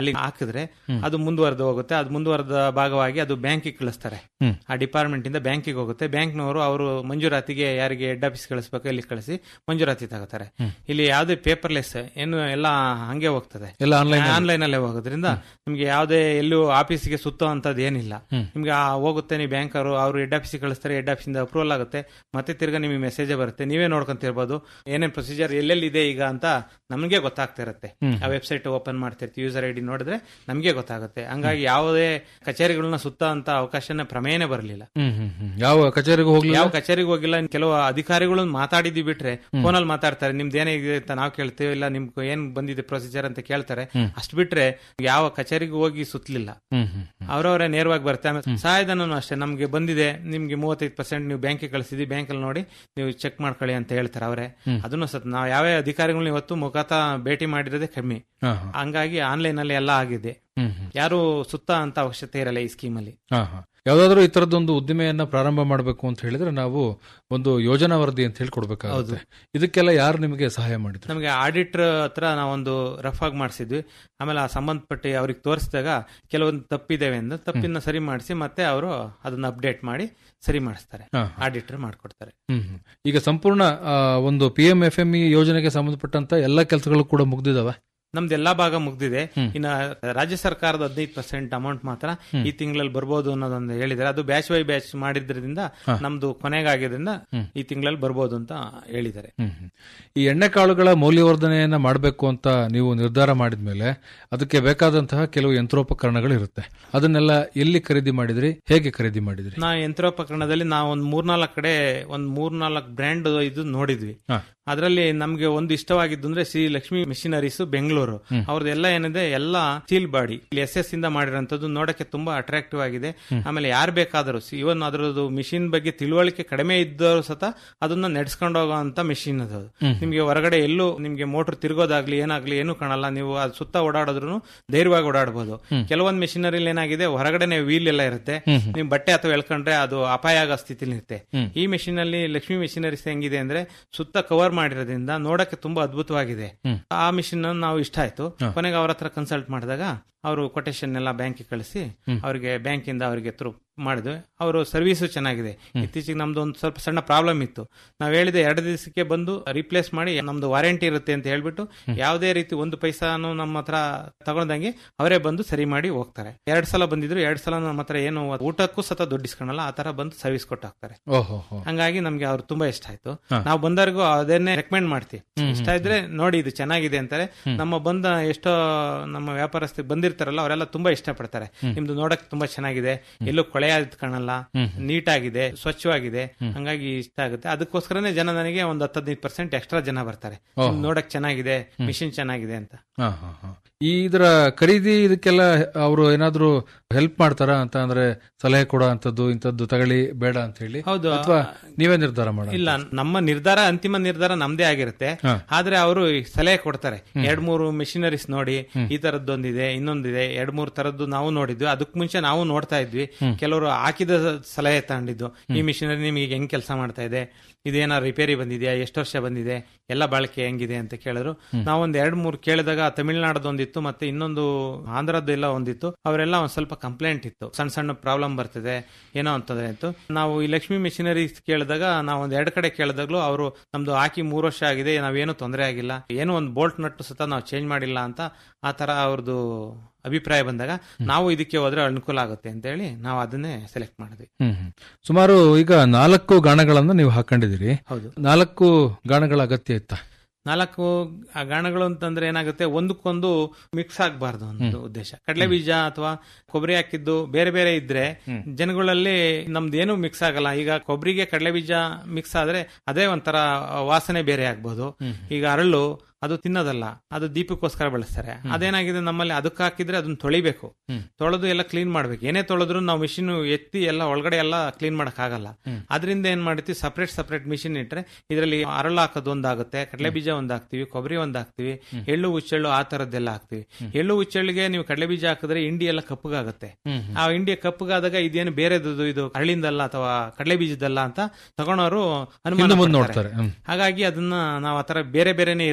ಸಿಕ್ಕಿದ್ರೆ ಅದು ಮುಂದುವರೆದು ಹೋಗುತ್ತೆ ಅದು ಮುಂದುವರೆದ ಭಾಗವಾಗಿ ಅದು ಬ್ಯಾಂಕಿಗೆ ಕಳಿಸ್ತಾರೆ
ಹ್ಮ್.
ಆ ಡಿಪಾರ್ಟ್ಮೆಂಟ್ ಇಂದ ಬ್ಯಾಂಕಿಗೆ ಹೋಗುತ್ತೆ ಬ್ಯಾಂಕ್ನವರು ಅವರು ಮಂಜೂರಾತಿಗೆ ಯಾರಿಗೆ ಹೆಡ್ ಆಫೀಸ್ ಕಳಿಸ್ಬೇಕು ಇಲ್ಲಿ ಕಳಿಸಿ ಮಂಜೂರಾತಿ ತಗೋತಾರೆ ಇಲ್ಲಿ ಯಾವುದೇ ಪೇಪರ್ಲೆಸ್ ಏನು ಎಲ್ಲ ಹಂಗೆ ಹೋಗ್ತದೆ
ಎಲ್ಲ online ಅಲ್ಲಿ?
ಆನ್ಲೈನ್ ಅಲ್ಲೇ ಹೋಗೋದ್ರಿಂದ ನಿಮ್ಗೆ ಯಾವುದೇ ಎಲ್ಲೂ ಆಫೀಸ್ಗೆ ಸುತ್ತೋ ಅಂತದ್ದು ಏನಿಲ್ಲ
ಹ್ಮ್.
ನಿಮ್ಗೆ ಆ ಹೋಗುತ್ತೆ ನೀವು ಬ್ಯಾಂಕ್ ಅವರು ಅವರು ಹೆಡ್ ಆಫೀಸಿಗೆ ಕಳಿಸ್ತಾರೆ ಹೆಡ್ ಆಫೀಸಿಂದ ಅಪ್ರೂವಲ್ ಆಗುತ್ತೆ ಮತ್ತೆ ತಿರ್ಗಾ ನಿಮಗೆ ಮೆಸೇಜ್ ಬರುತ್ತೆ ನೀವೇ ನೋಡ್ಕೊಂತಿರ್ಬೋದು ಏನೇನ್ ಪ್ರೊಸೀಜರ್ ಎಲ್ಲೆಲ್ಲಿ ಇದೆ ಈಗ ಅಂತ ನಮಗೆ ಗೊತ್ತಾಗ್ತಾ ಇರುತ್ತೆ
ಹ್ಮ್.
ಆ ವೆಬ್ಸೈಟ್ ಓಪನ್ ಮಾಡ್ತಿರ್ತೀವಿ ಯೂಸರ್ ಐ ಡಿ ನೋಡಿದ್ರೆ ನಮಗೆ ಗೊತ್ತಾಗುತ್ತೆ ಹಂಗಾಗಿ ಯಾವುದೇ ಕಚೇರಿಗಳನ್ನ ಸುತ್ತ ಅಂತ ಅವಕಾಶನ ಪ್ರಮೇಯನೇ ಬರಲಿಲ್ಲ
ಹ್ಮ್ ಹ್ಮ್ ಹ್ಮ್ ಯಾವ ಕಚೇರಿಗೂ ಹೋಗ್ಲಿಲ್ಲ
ಯಾವ ಕಚೇರಿಗೆ ಹೋಗಿಲ್ಲ ಕೆಲವು ಅಧಿಕಾರಿಗಳು ಮಾತಾಡಿದ್ವಿ ಬಿಟ್ರೆ ಫೋನಲ್ಲಿ ಮಾತಾಡ್ತಾರೆ ನಿಮ್ದು ಏನಿದೆ ಅಂತ ನಾವು ಕೇಳ್ತೀವಿ ಇಲ್ಲ ನಿಮ್ಗೆ ಏನ್ ಬಂದಿದೆ ಪ್ರೊಸೀಜರ್ ಅಂತ ಕೇಳ್ತಾರೆ
ಹ್ಮ್.
ಅಷ್ಟು ಬಿಟ್ರೆ ಯಾವ ಕಚೇರಿಗೂ ಹೋಗಿ ಸುತ್ತಲಿಲ್ಲ
ಹ್ಮ್ ಹ್ಮ್
ಅವರವರೇ ನೇರವಾಗಿ ಬರ್ತಾರೆ ಆಮೇಲೆ ಸಹಾಯಧನನು ಅಷ್ಟೇ ನಮ್ಗೆ ಬಂದಿದೆ ನಿಮ್ಗೆ ಮೂವತ್ತೈದು ಪರ್ಸೆಂಟ್ ನೀವು ಬ್ಯಾಂಕಿಗೆ ಕಳಿಸಿದ್ವಿ ಬ್ಯಾಂಕಲ್ಲಿ ನೋಡಿ ನೀವು ಚೆಕ್ ಮಾಡ್ಕೊಳ್ಳಿ ಅಂತ ಹೇಳ್ತಾರೆ ಅವರೇ
ಹ್ಮ್.
ಅದನ್ನು ಸತ್ ನಾವು ಯಾವ ಅಧಿಕಾರಿಗಳನ್ನ ಇವತ್ತು ಮುಖಾತ ಭೇಟಿ ಮಾಡಿರೋದೇ ಕಮ್ಮಿ
ಹಾ, ಹಾ.
ಹಂಗಾಗಿ ಆನ್ಲೈನ್ ಅಲ್ಲಿ ಎಲ್ಲ ಆಗಿದೆ
ಹ್ಮ್ ಹ್ಮ್
ಯಾರು ಸುತ್ತ ಅಂತ ಅವಶ್ಯಕತೆ ಇರಲ್ಲ ಈ ಸ್ಕೀಮಲ್ಲಿ
ಹಾ ಹಾ ಯಾವ್ದಾದ್ರು ಈ ತರದೊಂದು ಉದ್ದಿಮೆಯನ್ನ ಪ್ರಾರಂಭ ಮಾಡಬೇಕು ಅಂತ ಹೇಳಿದ್ರೆ ನಾವು ಒಂದು ಯೋಜನಾ ವರದಿ ಅಂತ ಹೇಳಿ ಕೊಡ್ಬೇಕಾಗುತ್ತೆ ಇದಕ್ಕೆಲ್ಲ ಯಾರು ನಿಮಗೆ ಸಹಾಯ ಮಾಡಿದ್ರು
ನಮಗೆ ಆಡಿಟರ್ ಹತ್ರ ನಾವೊಂದು ರಫ್ ಆಗಿ ಮಾಡಿಸಿದ್ವಿ ಆಮೇಲೆ ಆ ಸಂಬಂಧಪಟ್ಟ ಅವ್ರಿಗೆ ತೋರಿಸಿದಾಗ ಕೆಲವೊಂದು ತಪ್ಪಿದ್ದೇವೆ ಅಂತ ತಪ್ಪಿನ ಸರಿ ಮಾಡಿಸಿ ಮತ್ತೆ ಅವರು ಅದನ್ನ ಅಪ್ಡೇಟ್ ಮಾಡಿ ಸರಿ ಮಾಡಿಸ್ತಾರೆ
ಹಾ.
ಆಡಿಟರ್ ಮಾಡ್ಕೊಡ್ತಾರೆ
ಹ್ಮ್ ಹ್ಮ್. ಈಗ ಸಂಪೂರ್ಣ ಆ, ಒಂದು P M F M E ಯೋಜನೆಗೆ ಸಂಬಂಧಪಟ್ಟಂತ ಎಲ್ಲಾ ಕೆಲಸಗಳು ಕೂಡ ಮುಗ್ದಿದಾವ
ನಮ್ದು ಎಲ್ಲಾ ಭಾಗ ಮುಗ್ದಿದೆ
ಹ್ಮ್.
ಇನ್ನು ರಾಜ್ಯ ಸರ್ಕಾರದ ಹದಿನೈದು ಪರ್ಸೆಂಟ್ ಅಮೌಂಟ್ ಮಾತ್ರ
ಹ್ಮ್.
ಈ ತಿಂಗಳಲ್ಲಿ ಬರ್ಬೋದು ಅನ್ನೋದೊಂದು ಹೇಳಿದ್ದಾರೆ ಅದು ಬ್ಯಾಚ್ ಬೈ ಬ್ಯಾಚ್ ಮಾಡಿದ್ರಿಂದ
ಹಾ.
ನಮ್ದು ಕೊನೆಗಾಗಿದ್ರಿಂದ
ಹ್ಮ್.
ಈ ತಿಂಗಳಲ್ಲಿ ಬರ್ಬೋದು ಅಂತ ಹೇಳಿದ್ದಾರೆ
ಹ್ಮ್ ಹ್ಮ್. ಈ ಎಣ್ಣೆ ಕಾಳುಗಳ ಮೌಲ್ಯವರ್ಧನೆಯನ್ನ ಮಾಡಬೇಕು ಅಂತ ನೀವು ನಿರ್ಧಾರ ಮಾಡಿದ್ಮೇಲೆ ಅದಕ್ಕೆ ಬೇಕಾದಂತಹ ಕೆಲವು ಯಂತ್ರೋಪಕರಣಗಳು ಇರುತ್ತೆ ಅದನ್ನೆಲ್ಲ ಎಲ್ಲಿ ಖರೀದಿ ಮಾಡಿದ್ರಿ ಹೇಗೆ ಖರೀದಿ ಮಾಡಿದ್ರಿ
ನಾ ಯಂತ್ರೋಪಕರಣದಲ್ಲಿ ನಾವು ಒಂದ್ ಮೂರ್ನಾಲ್ಕು ಕಡೆ ಒಂದ್ ಮೂರ್ನಾಲ್ಕು ಬ್ರ್ಯಾಂಡ್ ಇದು ನೋಡಿದ್ವಿ
ಹಾ.
ಅದರಲ್ಲಿ ನಮ್ಗೆ ಒಂದು ಇಷ್ಟವಾಗಿದ್ದು ಅಂದ್ರೆ ಶ್ರೀ ಲಕ್ಷ್ಮಿ ಮಿಷನರೀಸ್ ಬೆಂಗಳೂರು
ಹ್ಮ್.
ಅವ್ರದ್ದೆಲ್ಲ ಏನಿದೆ ಎಲ್ಲ ಸ್ಟೀಲ್ ಬಾಡಿ ಎಸ್ ಎಸ್ ಇಂದ ಮಾಡಿರೋಂಥದ್ದು ನೋಡಕ್ಕೆ ತುಂಬಾ ಅಟ್ರಾಕ್ಟಿವ್ ಆಗಿದೆ
ಹ್ಮ್.
ಆಮೇಲೆ ಯಾರು ಬೇಕಾದರೂ ಇವನ್ ಅದರದ್ದು ಮಿಷಿನ್ ಬಗ್ಗೆ ತಿಳುವಳಿಕೆ ಕಡಿಮೆ ಇದ್ದವರು ಸತ ಅದನ್ನ ನಡೆಸ್ಕೊಂಡು ಹೋಗುವಂತ ಮಿಷಿನ್ ಅದು
ಹ್ಮ್.
ನಿಮ್ಗೆ ಹೊರಗಡೆ ಎಲ್ಲೂ ನಿಮ್ಗೆ ಮೋಟರ್ ತಿರುಗೋದಾಗ್ಲಿ ಏನಾಗ್ಲಿ ಏನು ಕಾಣಲ್ಲ ನೀವು ಅದು ಸುತ್ತ ಓಡಾಡಿದ್ರು ಧೈರ್ಯವಾಗಿ ಓಡಾಡಬಹುದು
ಹ್ಮ್.
ಕೆಲವೊಂದು ಮಿಷಿನರಿ ಏನಾಗಿದೆ ಹೊರಗಡೆ ವೀಲ್ ಎಲ್ಲ ಇರುತ್ತೆ
ಹ್ಮ್ ಹ್ಮ್.
ನೀವು ಬಟ್ಟೆ ಅಥವಾ ಎಳ್ಕೊಂಡ್ರೆ ಅದು ಅಪಾಯ ಆಗೋ ಸ್ಥಿತಿಲಿ ಇರುತ್ತೆ
ಹ್ಮ್.
ಈ ಮಿಷಿನ್ ಅಲ್ಲಿ ಲಕ್ಷ್ಮಿ ಮಿಷಿನರೀಸ್ ಹೆಂಗಿದೆ ಅಂದ್ರೆ ಸುತ್ತ ಕವರ್ ಮಾಡಿರೋದ್ರಿಂದ ನೋಡಕ್ಕೆ ತುಂಬಾ ಅದ್ಭುತವಾಗಿದೆ
ಹ್ಮ್.
ಆ ಮಿಷಿನ್ ನಾವು ಇಷ್ಟ ಆಯ್ತು
ಹಾ.
ಕೊನೆಗೆ ಅವ್ರ ಹತ್ರ ಕನ್ಸಲ್ಟ್ ಮಾಡಿದಾಗ ಅವರು ಕೊಟೇಶನ್ ಎಲ್ಲ ಬ್ಯಾಂಕಿಗೆ ಕಳಿಸಿ
ಹ್ಮ್.
ಅವರಿಗೆ ಬ್ಯಾಂಕಿಂದ ಅವರಿಗೆ ಥ್ರೂ ಮಾಡಿದ್ವಿ ಅವರು ಸರ್ವಿಸು ಚೆನ್ನಾಗಿದೆ
ಹ್ಮ್.
ಇತ್ತೀಚೆಗೆ ನಮ್ದು ಒಂದು ಸ್ವಲ್ಪ ಸಣ್ಣ ಪ್ರಾಬ್ಲಮ್ ಇತ್ತು ನಾವು ಹೇಳಿದೆ ಎರಡು ದಿವಸಕ್ಕೆ ಬಂದು ರಿಪ್ಲೇಸ್ ಮಾಡಿ ನಮ್ದು ವಾರಂಟಿ ಇರುತ್ತೆ ಅಂತ ಹೇಳ್ಬಿಟ್ಟು ಯಾವುದೇ ರೀತಿ ಒಂದು ಪೈಸಾನು ನಮ್ಮ ಹತ್ರ ತಗೊಂಡಂಗೆ ಅವರೇ ಬಂದು ಸರಿ ಮಾಡಿ ಹೋಗ್ತಾರೆ ಎರಡ್ ಸಲ ಬಂದಿದ್ರು ಎರಡ್ ಸಲ ನಮ್ಮ ಹತ್ರ ಏನು ಊಟಕ್ಕೂ ಸತ ದುಡ್ಡು ಇಸ್ಕೊಳಲ್ಲ ಆ ತರ ಬಂದು ಸರ್ವಿಸ್ ಕೊಟ್ಟು ಹೋಗ್ತಾರೆ
ಓಹೋ ಹೋ.
ಹಂಗಾಗಿ ನಮ್ಗೆ ಅವ್ರು ತುಂಬಾ ಇಷ್ಟ ಆಯ್ತು
ಹಾ.
ನಾವು ಬಂದವರಿಗೂ ಅದನ್ನೇ ರೆಕಮೆಂಡ್ ಮಾಡ್ತೀವಿ
ಹ್ಮ್,
ಇಷ್ಟ
ಹ್ಮ್,
ಇದ್ರೆ ನೋಡಿ ಇದು ಚೆನ್ನಾಗಿದೆ ಅಂತಾರೆ
ಹ್ಮ್.
ನಮ್ಮ ಬಂದ ಎಷ್ಟೋ ನಮ್ಮ ವ್ಯಾಪಾರಸ್ಥರು ಬಂದಿರ್ತಾರಲ್ಲ ಅವರೆಲ್ಲ ತುಂಬಾ ಇಷ್ಟಪಡ್ತಾರೆ
ಹ್ಮ್.
ನಿಮ್ದು ನೋಡಕ್ ತುಂಬಾ ಚೆನ್ನಾಗಿದೆ ಎಲ್ಲೂ ಕೊಳೆ ಆದ್ ಕಾಣಲ್ಲ
ಹ್ಮ್.
ನೀಟಾಗಿದೆ ಸ್ವಚ್ಛವಾಗಿದೆ
ಹ್ಮ್.
ಹಂಗಾಗಿ ಇಷ್ಟ ಆಗುತ್ತೆ ಅದಕ್ಕೋಸ್ಕರನೇ ಜನ ನನಗೆ ಒಂದು ಹತ್ತು ಹದಿನೈದು ಪರ್ಸೆಂಟ್ ಎಕ್ಸ್ಟ್ರಾ ಜನ ಬರ್ತಾರೆ
ಓಹೋ.
ನಿಮ್ದು ನೋಡಕ್ ಚೆನ್ನಾಗಿದೆ ಮಿಷಿನ್ ಚೆನ್ನಾಗಿದೆ ಅಂತ
ಹಾ, ಹಾ, ಹಾ. ಈ ಇದರ ಖರೀದಿ ಇದಕ್ಕೆಲ್ಲ ಅವರು ಏನಾದ್ರು ಹೆಲ್ಪ್ ಮಾಡ್ತಾರ ಅಂತ ಅಂದ್ರೆ ಸಲಹೆ ಕೊಡೋ ಅಂತದ್ದು ಇಂಥದ್ದು ತಗೊಳ್ಳಿ ಬೇಡ ಅಂತ ಹೇಳಿ
ಹೌದು.
ಅಥವಾ ನೀವೇ ನಿರ್ಧಾರ ಮಾಡ
ಇಲ್ಲ ನಮ್ಮ ನಿರ್ಧಾರ ಅಂತಿಮ ನಿರ್ಧಾರ ನಮ್ದೇ ಆಗಿರುತ್ತೆ
ಹಾ.
ಆದ್ರೆ ಅವರು ಸಲಹೆ ಕೊಡ್ತಾರೆ ಎರಡ್ ಮೂರು ಮಿಷಿನರೀಸ್ ನೋಡಿ ಈ ತರದ್ದೊಂದಿದೆ ಇನ್ನೊಂದಿದೆ ಎರಡ್ ಮೂರು ತರದ್ದು ನಾವು ನೋಡಿದ್ವಿ ಅದಕ್ ಮುಂಚೆ ನಾವು ನೋಡ್ತಾ ಇದ್ವಿ ಕೆಲವರು ಹಾಕಿದ ಸಲಹೆ ತಗೊಂಡಿದ್ದು ಈ ಮಿಷಿನರಿ ನಿಮಗೆ ಹೆಂಗ್ ಕೆಲಸ ಮಾಡ್ತಾ ಇದೆ ಇದೇನಾರು ರಿಪೇರಿ ಬಂದಿದೆಯಾ ಎಷ್ಟು ವರ್ಷ ಬಂದಿದೆ ಎಲ್ಲ ಬಳಕೆ ಹೆಂಗಿದೆ ಅಂತ ಕೇಳಿದ್ರು ನಾವೊಂದ್ ಎರಡ್ ಮೂರು ಕೇಳಿದಾಗ ತಮಿಳ್ನಾಡದ ಒಂದಿತ್ತು ಮತ್ತೆ ಇನ್ನೊಂದು ಆಂಧ್ರದ್ದು ಎಲ್ಲ ಒಂದಿತ್ತು ಅವರೆಲ್ಲ ಒಂದ್ ಸ್ವಲ್ಪ ಕಂಪ್ಲೇಂಟ್ ಇತ್ತು ಸಣ್ಣ ಸಣ್ಣ ಪ್ರಾಬ್ಲಮ್ ಬರ್ತಿದೆ ಏನೋ ಅಂತಂದ್ರೆ ಇತ್ತು ನಾವು ಈ ಲಕ್ಷ್ಮಿ ಮಿಷಿನರಿ ಕೇಳಿದಾಗ ನಾವು ಒಂದ್ ಎರಡು ಕಡೆ ಕೇಳಿದಾಗ್ಲೂ ಅವರು ನಮ್ದು ಹಾಕಿ ಮೂರು ವರ್ಷ ಆಗಿದೆ ನಾವೇನು ತೊಂದರೆ ಆಗಿಲ್ಲ ಏನೋ ಒಂದು ಬೋಲ್ಟ್ ನಟ್ಟು ಸತ ನಾವು ಚೇಂಜ್ ಮಾಡಿಲ್ಲ ಅಂತ ಆ ತರ ಅವ್ರದ್ದು ಅಭಿಪ್ರಾಯ ಬಂದಾಗ ನಾವು ಇದಕ್ಕೆ ಹೋದ್ರೆ ಅನುಕೂಲ ಆಗುತ್ತೆ ಅಂತ ಹೇಳಿ ನಾವು ಅದನ್ನೇ ಸೆಲೆಕ್ಟ್ ಮಾಡಿದ್ವಿ
ಹ್ಮ್ ಹ್ಮ್. ಸುಮಾರು ಈಗ ನಾಲ್ಕು ಗಾಣಗಳನ್ನ ನೀವು ಹಾಕೊಂಡಿದ್ದೀರಿ
ಹೌದು.
ನಾಲ್ಕು ಗಾಣಗಳ ಅಗತ್ಯ ಇತ್ತ
ನಾಲ್ಕು ಆ ಗಾಣಗಳು ಅಂತಂದ್ರೆ ಏನಾಗುತ್ತೆ ಒಂದಕ್ಕೊಂದು ಮಿಕ್ಸ್ ಆಗಬಾರ್ದು ಒಂದು ಉದ್ದೇಶ ಕಡಲೆ ಬೀಜ ಅಥವಾ ಕೊಬ್ಬರಿ ಹಾಕಿದ್ದು ಬೇರೆ ಬೇರೆ ಇದ್ರೆ ಜನಗಳಲ್ಲಿ ನಮ್ದು ಏನು ಮಿಕ್ಸ್ ಆಗಲ್ಲ ಈಗ ಕೊಬ್ಬರಿಗೆ ಕಡಲೆ ಬೀಜ ಮಿಕ್ಸ್ ಆದ್ರೆ ಅದೇ ಒಂಥರ ವಾಸನೆ ಬೇರೆ ಆಗ್ಬೋದು ಈಗ ಅರಳು ಅದು ತಿನ್ನೋದಲ್ಲ ಅದು ದೀಪಕ್ಕೋಸ್ಕರ ಬಳಸ್ತಾರೆ ಅದೇನಾಗಿದೆ ನಮ್ಮಲ್ಲಿ ಅದಕ್ಕೆ ಹಾಕಿದ್ರೆ ಅದನ್ನ ತೊಳಿಬೇಕು ತೊಳೆದು ಎಲ್ಲ ಕ್ಲೀನ್ ಮಾಡ್ಬೇಕು ಏನೇ ತೊಳೆದ್ರು ನಾವು ಮಿಷಿನ್ ಎತ್ತಿ ಎಲ್ಲ ಒಳಗಡೆ ಎಲ್ಲ ಕ್ಲೀನ್ ಮಾಡಕ್ ಆಗಲ್ಲ ಅದರಿಂದ ಏನ್ ಮಾಡ್ತೀವಿ ಸಪರೇಟ್ ಸಪರೇಟ್ ಮಿಷಿನ್ ಇಟ್ರೆ ಇದರಲ್ಲಿ ಅರಳು ಹಾಕೋದು ಒಂದಾಗುತ್ತೆ ಕಡಲೆ ಬೀಜ ಒಂದ್ ಹಾಕ್ತಿವಿ ಕೊಬ್ಬರಿ ಒಂದ್ ಹಾಕ್ತಿವಿ ಎಳ್ಳು ಹುಚ್ಚೆಳ್ಳು ಆ ತರದ್ದೆಲ್ಲ ಹಾಕ್ತಿವಿ ಎಳ್ಳು ಹುಚ್ಚೆಳ್ಳಿಗೆ ನೀವು ಕಡಲೆ ಬೀಜ ಹಾಕಿದ್ರೆ ಇಂಡಿ ಎಲ್ಲ ಕಪ್ಪಗಾಗುತ್ತೆ ಆ ಇಂಡಿ ಕಪ್ಪಗಾದಾಗ ಇದೇನು ಬೇರೆದು ಇದು ಅರಳಿಂದಲ್ಲ ಅಥವಾ ಕಡಲೆ ಬೀಜದಲ್ಲ ಅಂತ ತಗೊಂಡವರು
ಹಿಂದೆ ಮುಂದೆ
ಅನುಮಾನ
ನೋಡ್ತಾರೆ. ಹ್ಮ್.
ಹಾಗಾಗಿ ಅದನ್ನ ನಾವು ಆತರ ಬೇರೆ ಬೇರೆನೆ ಇರ್ಲಿ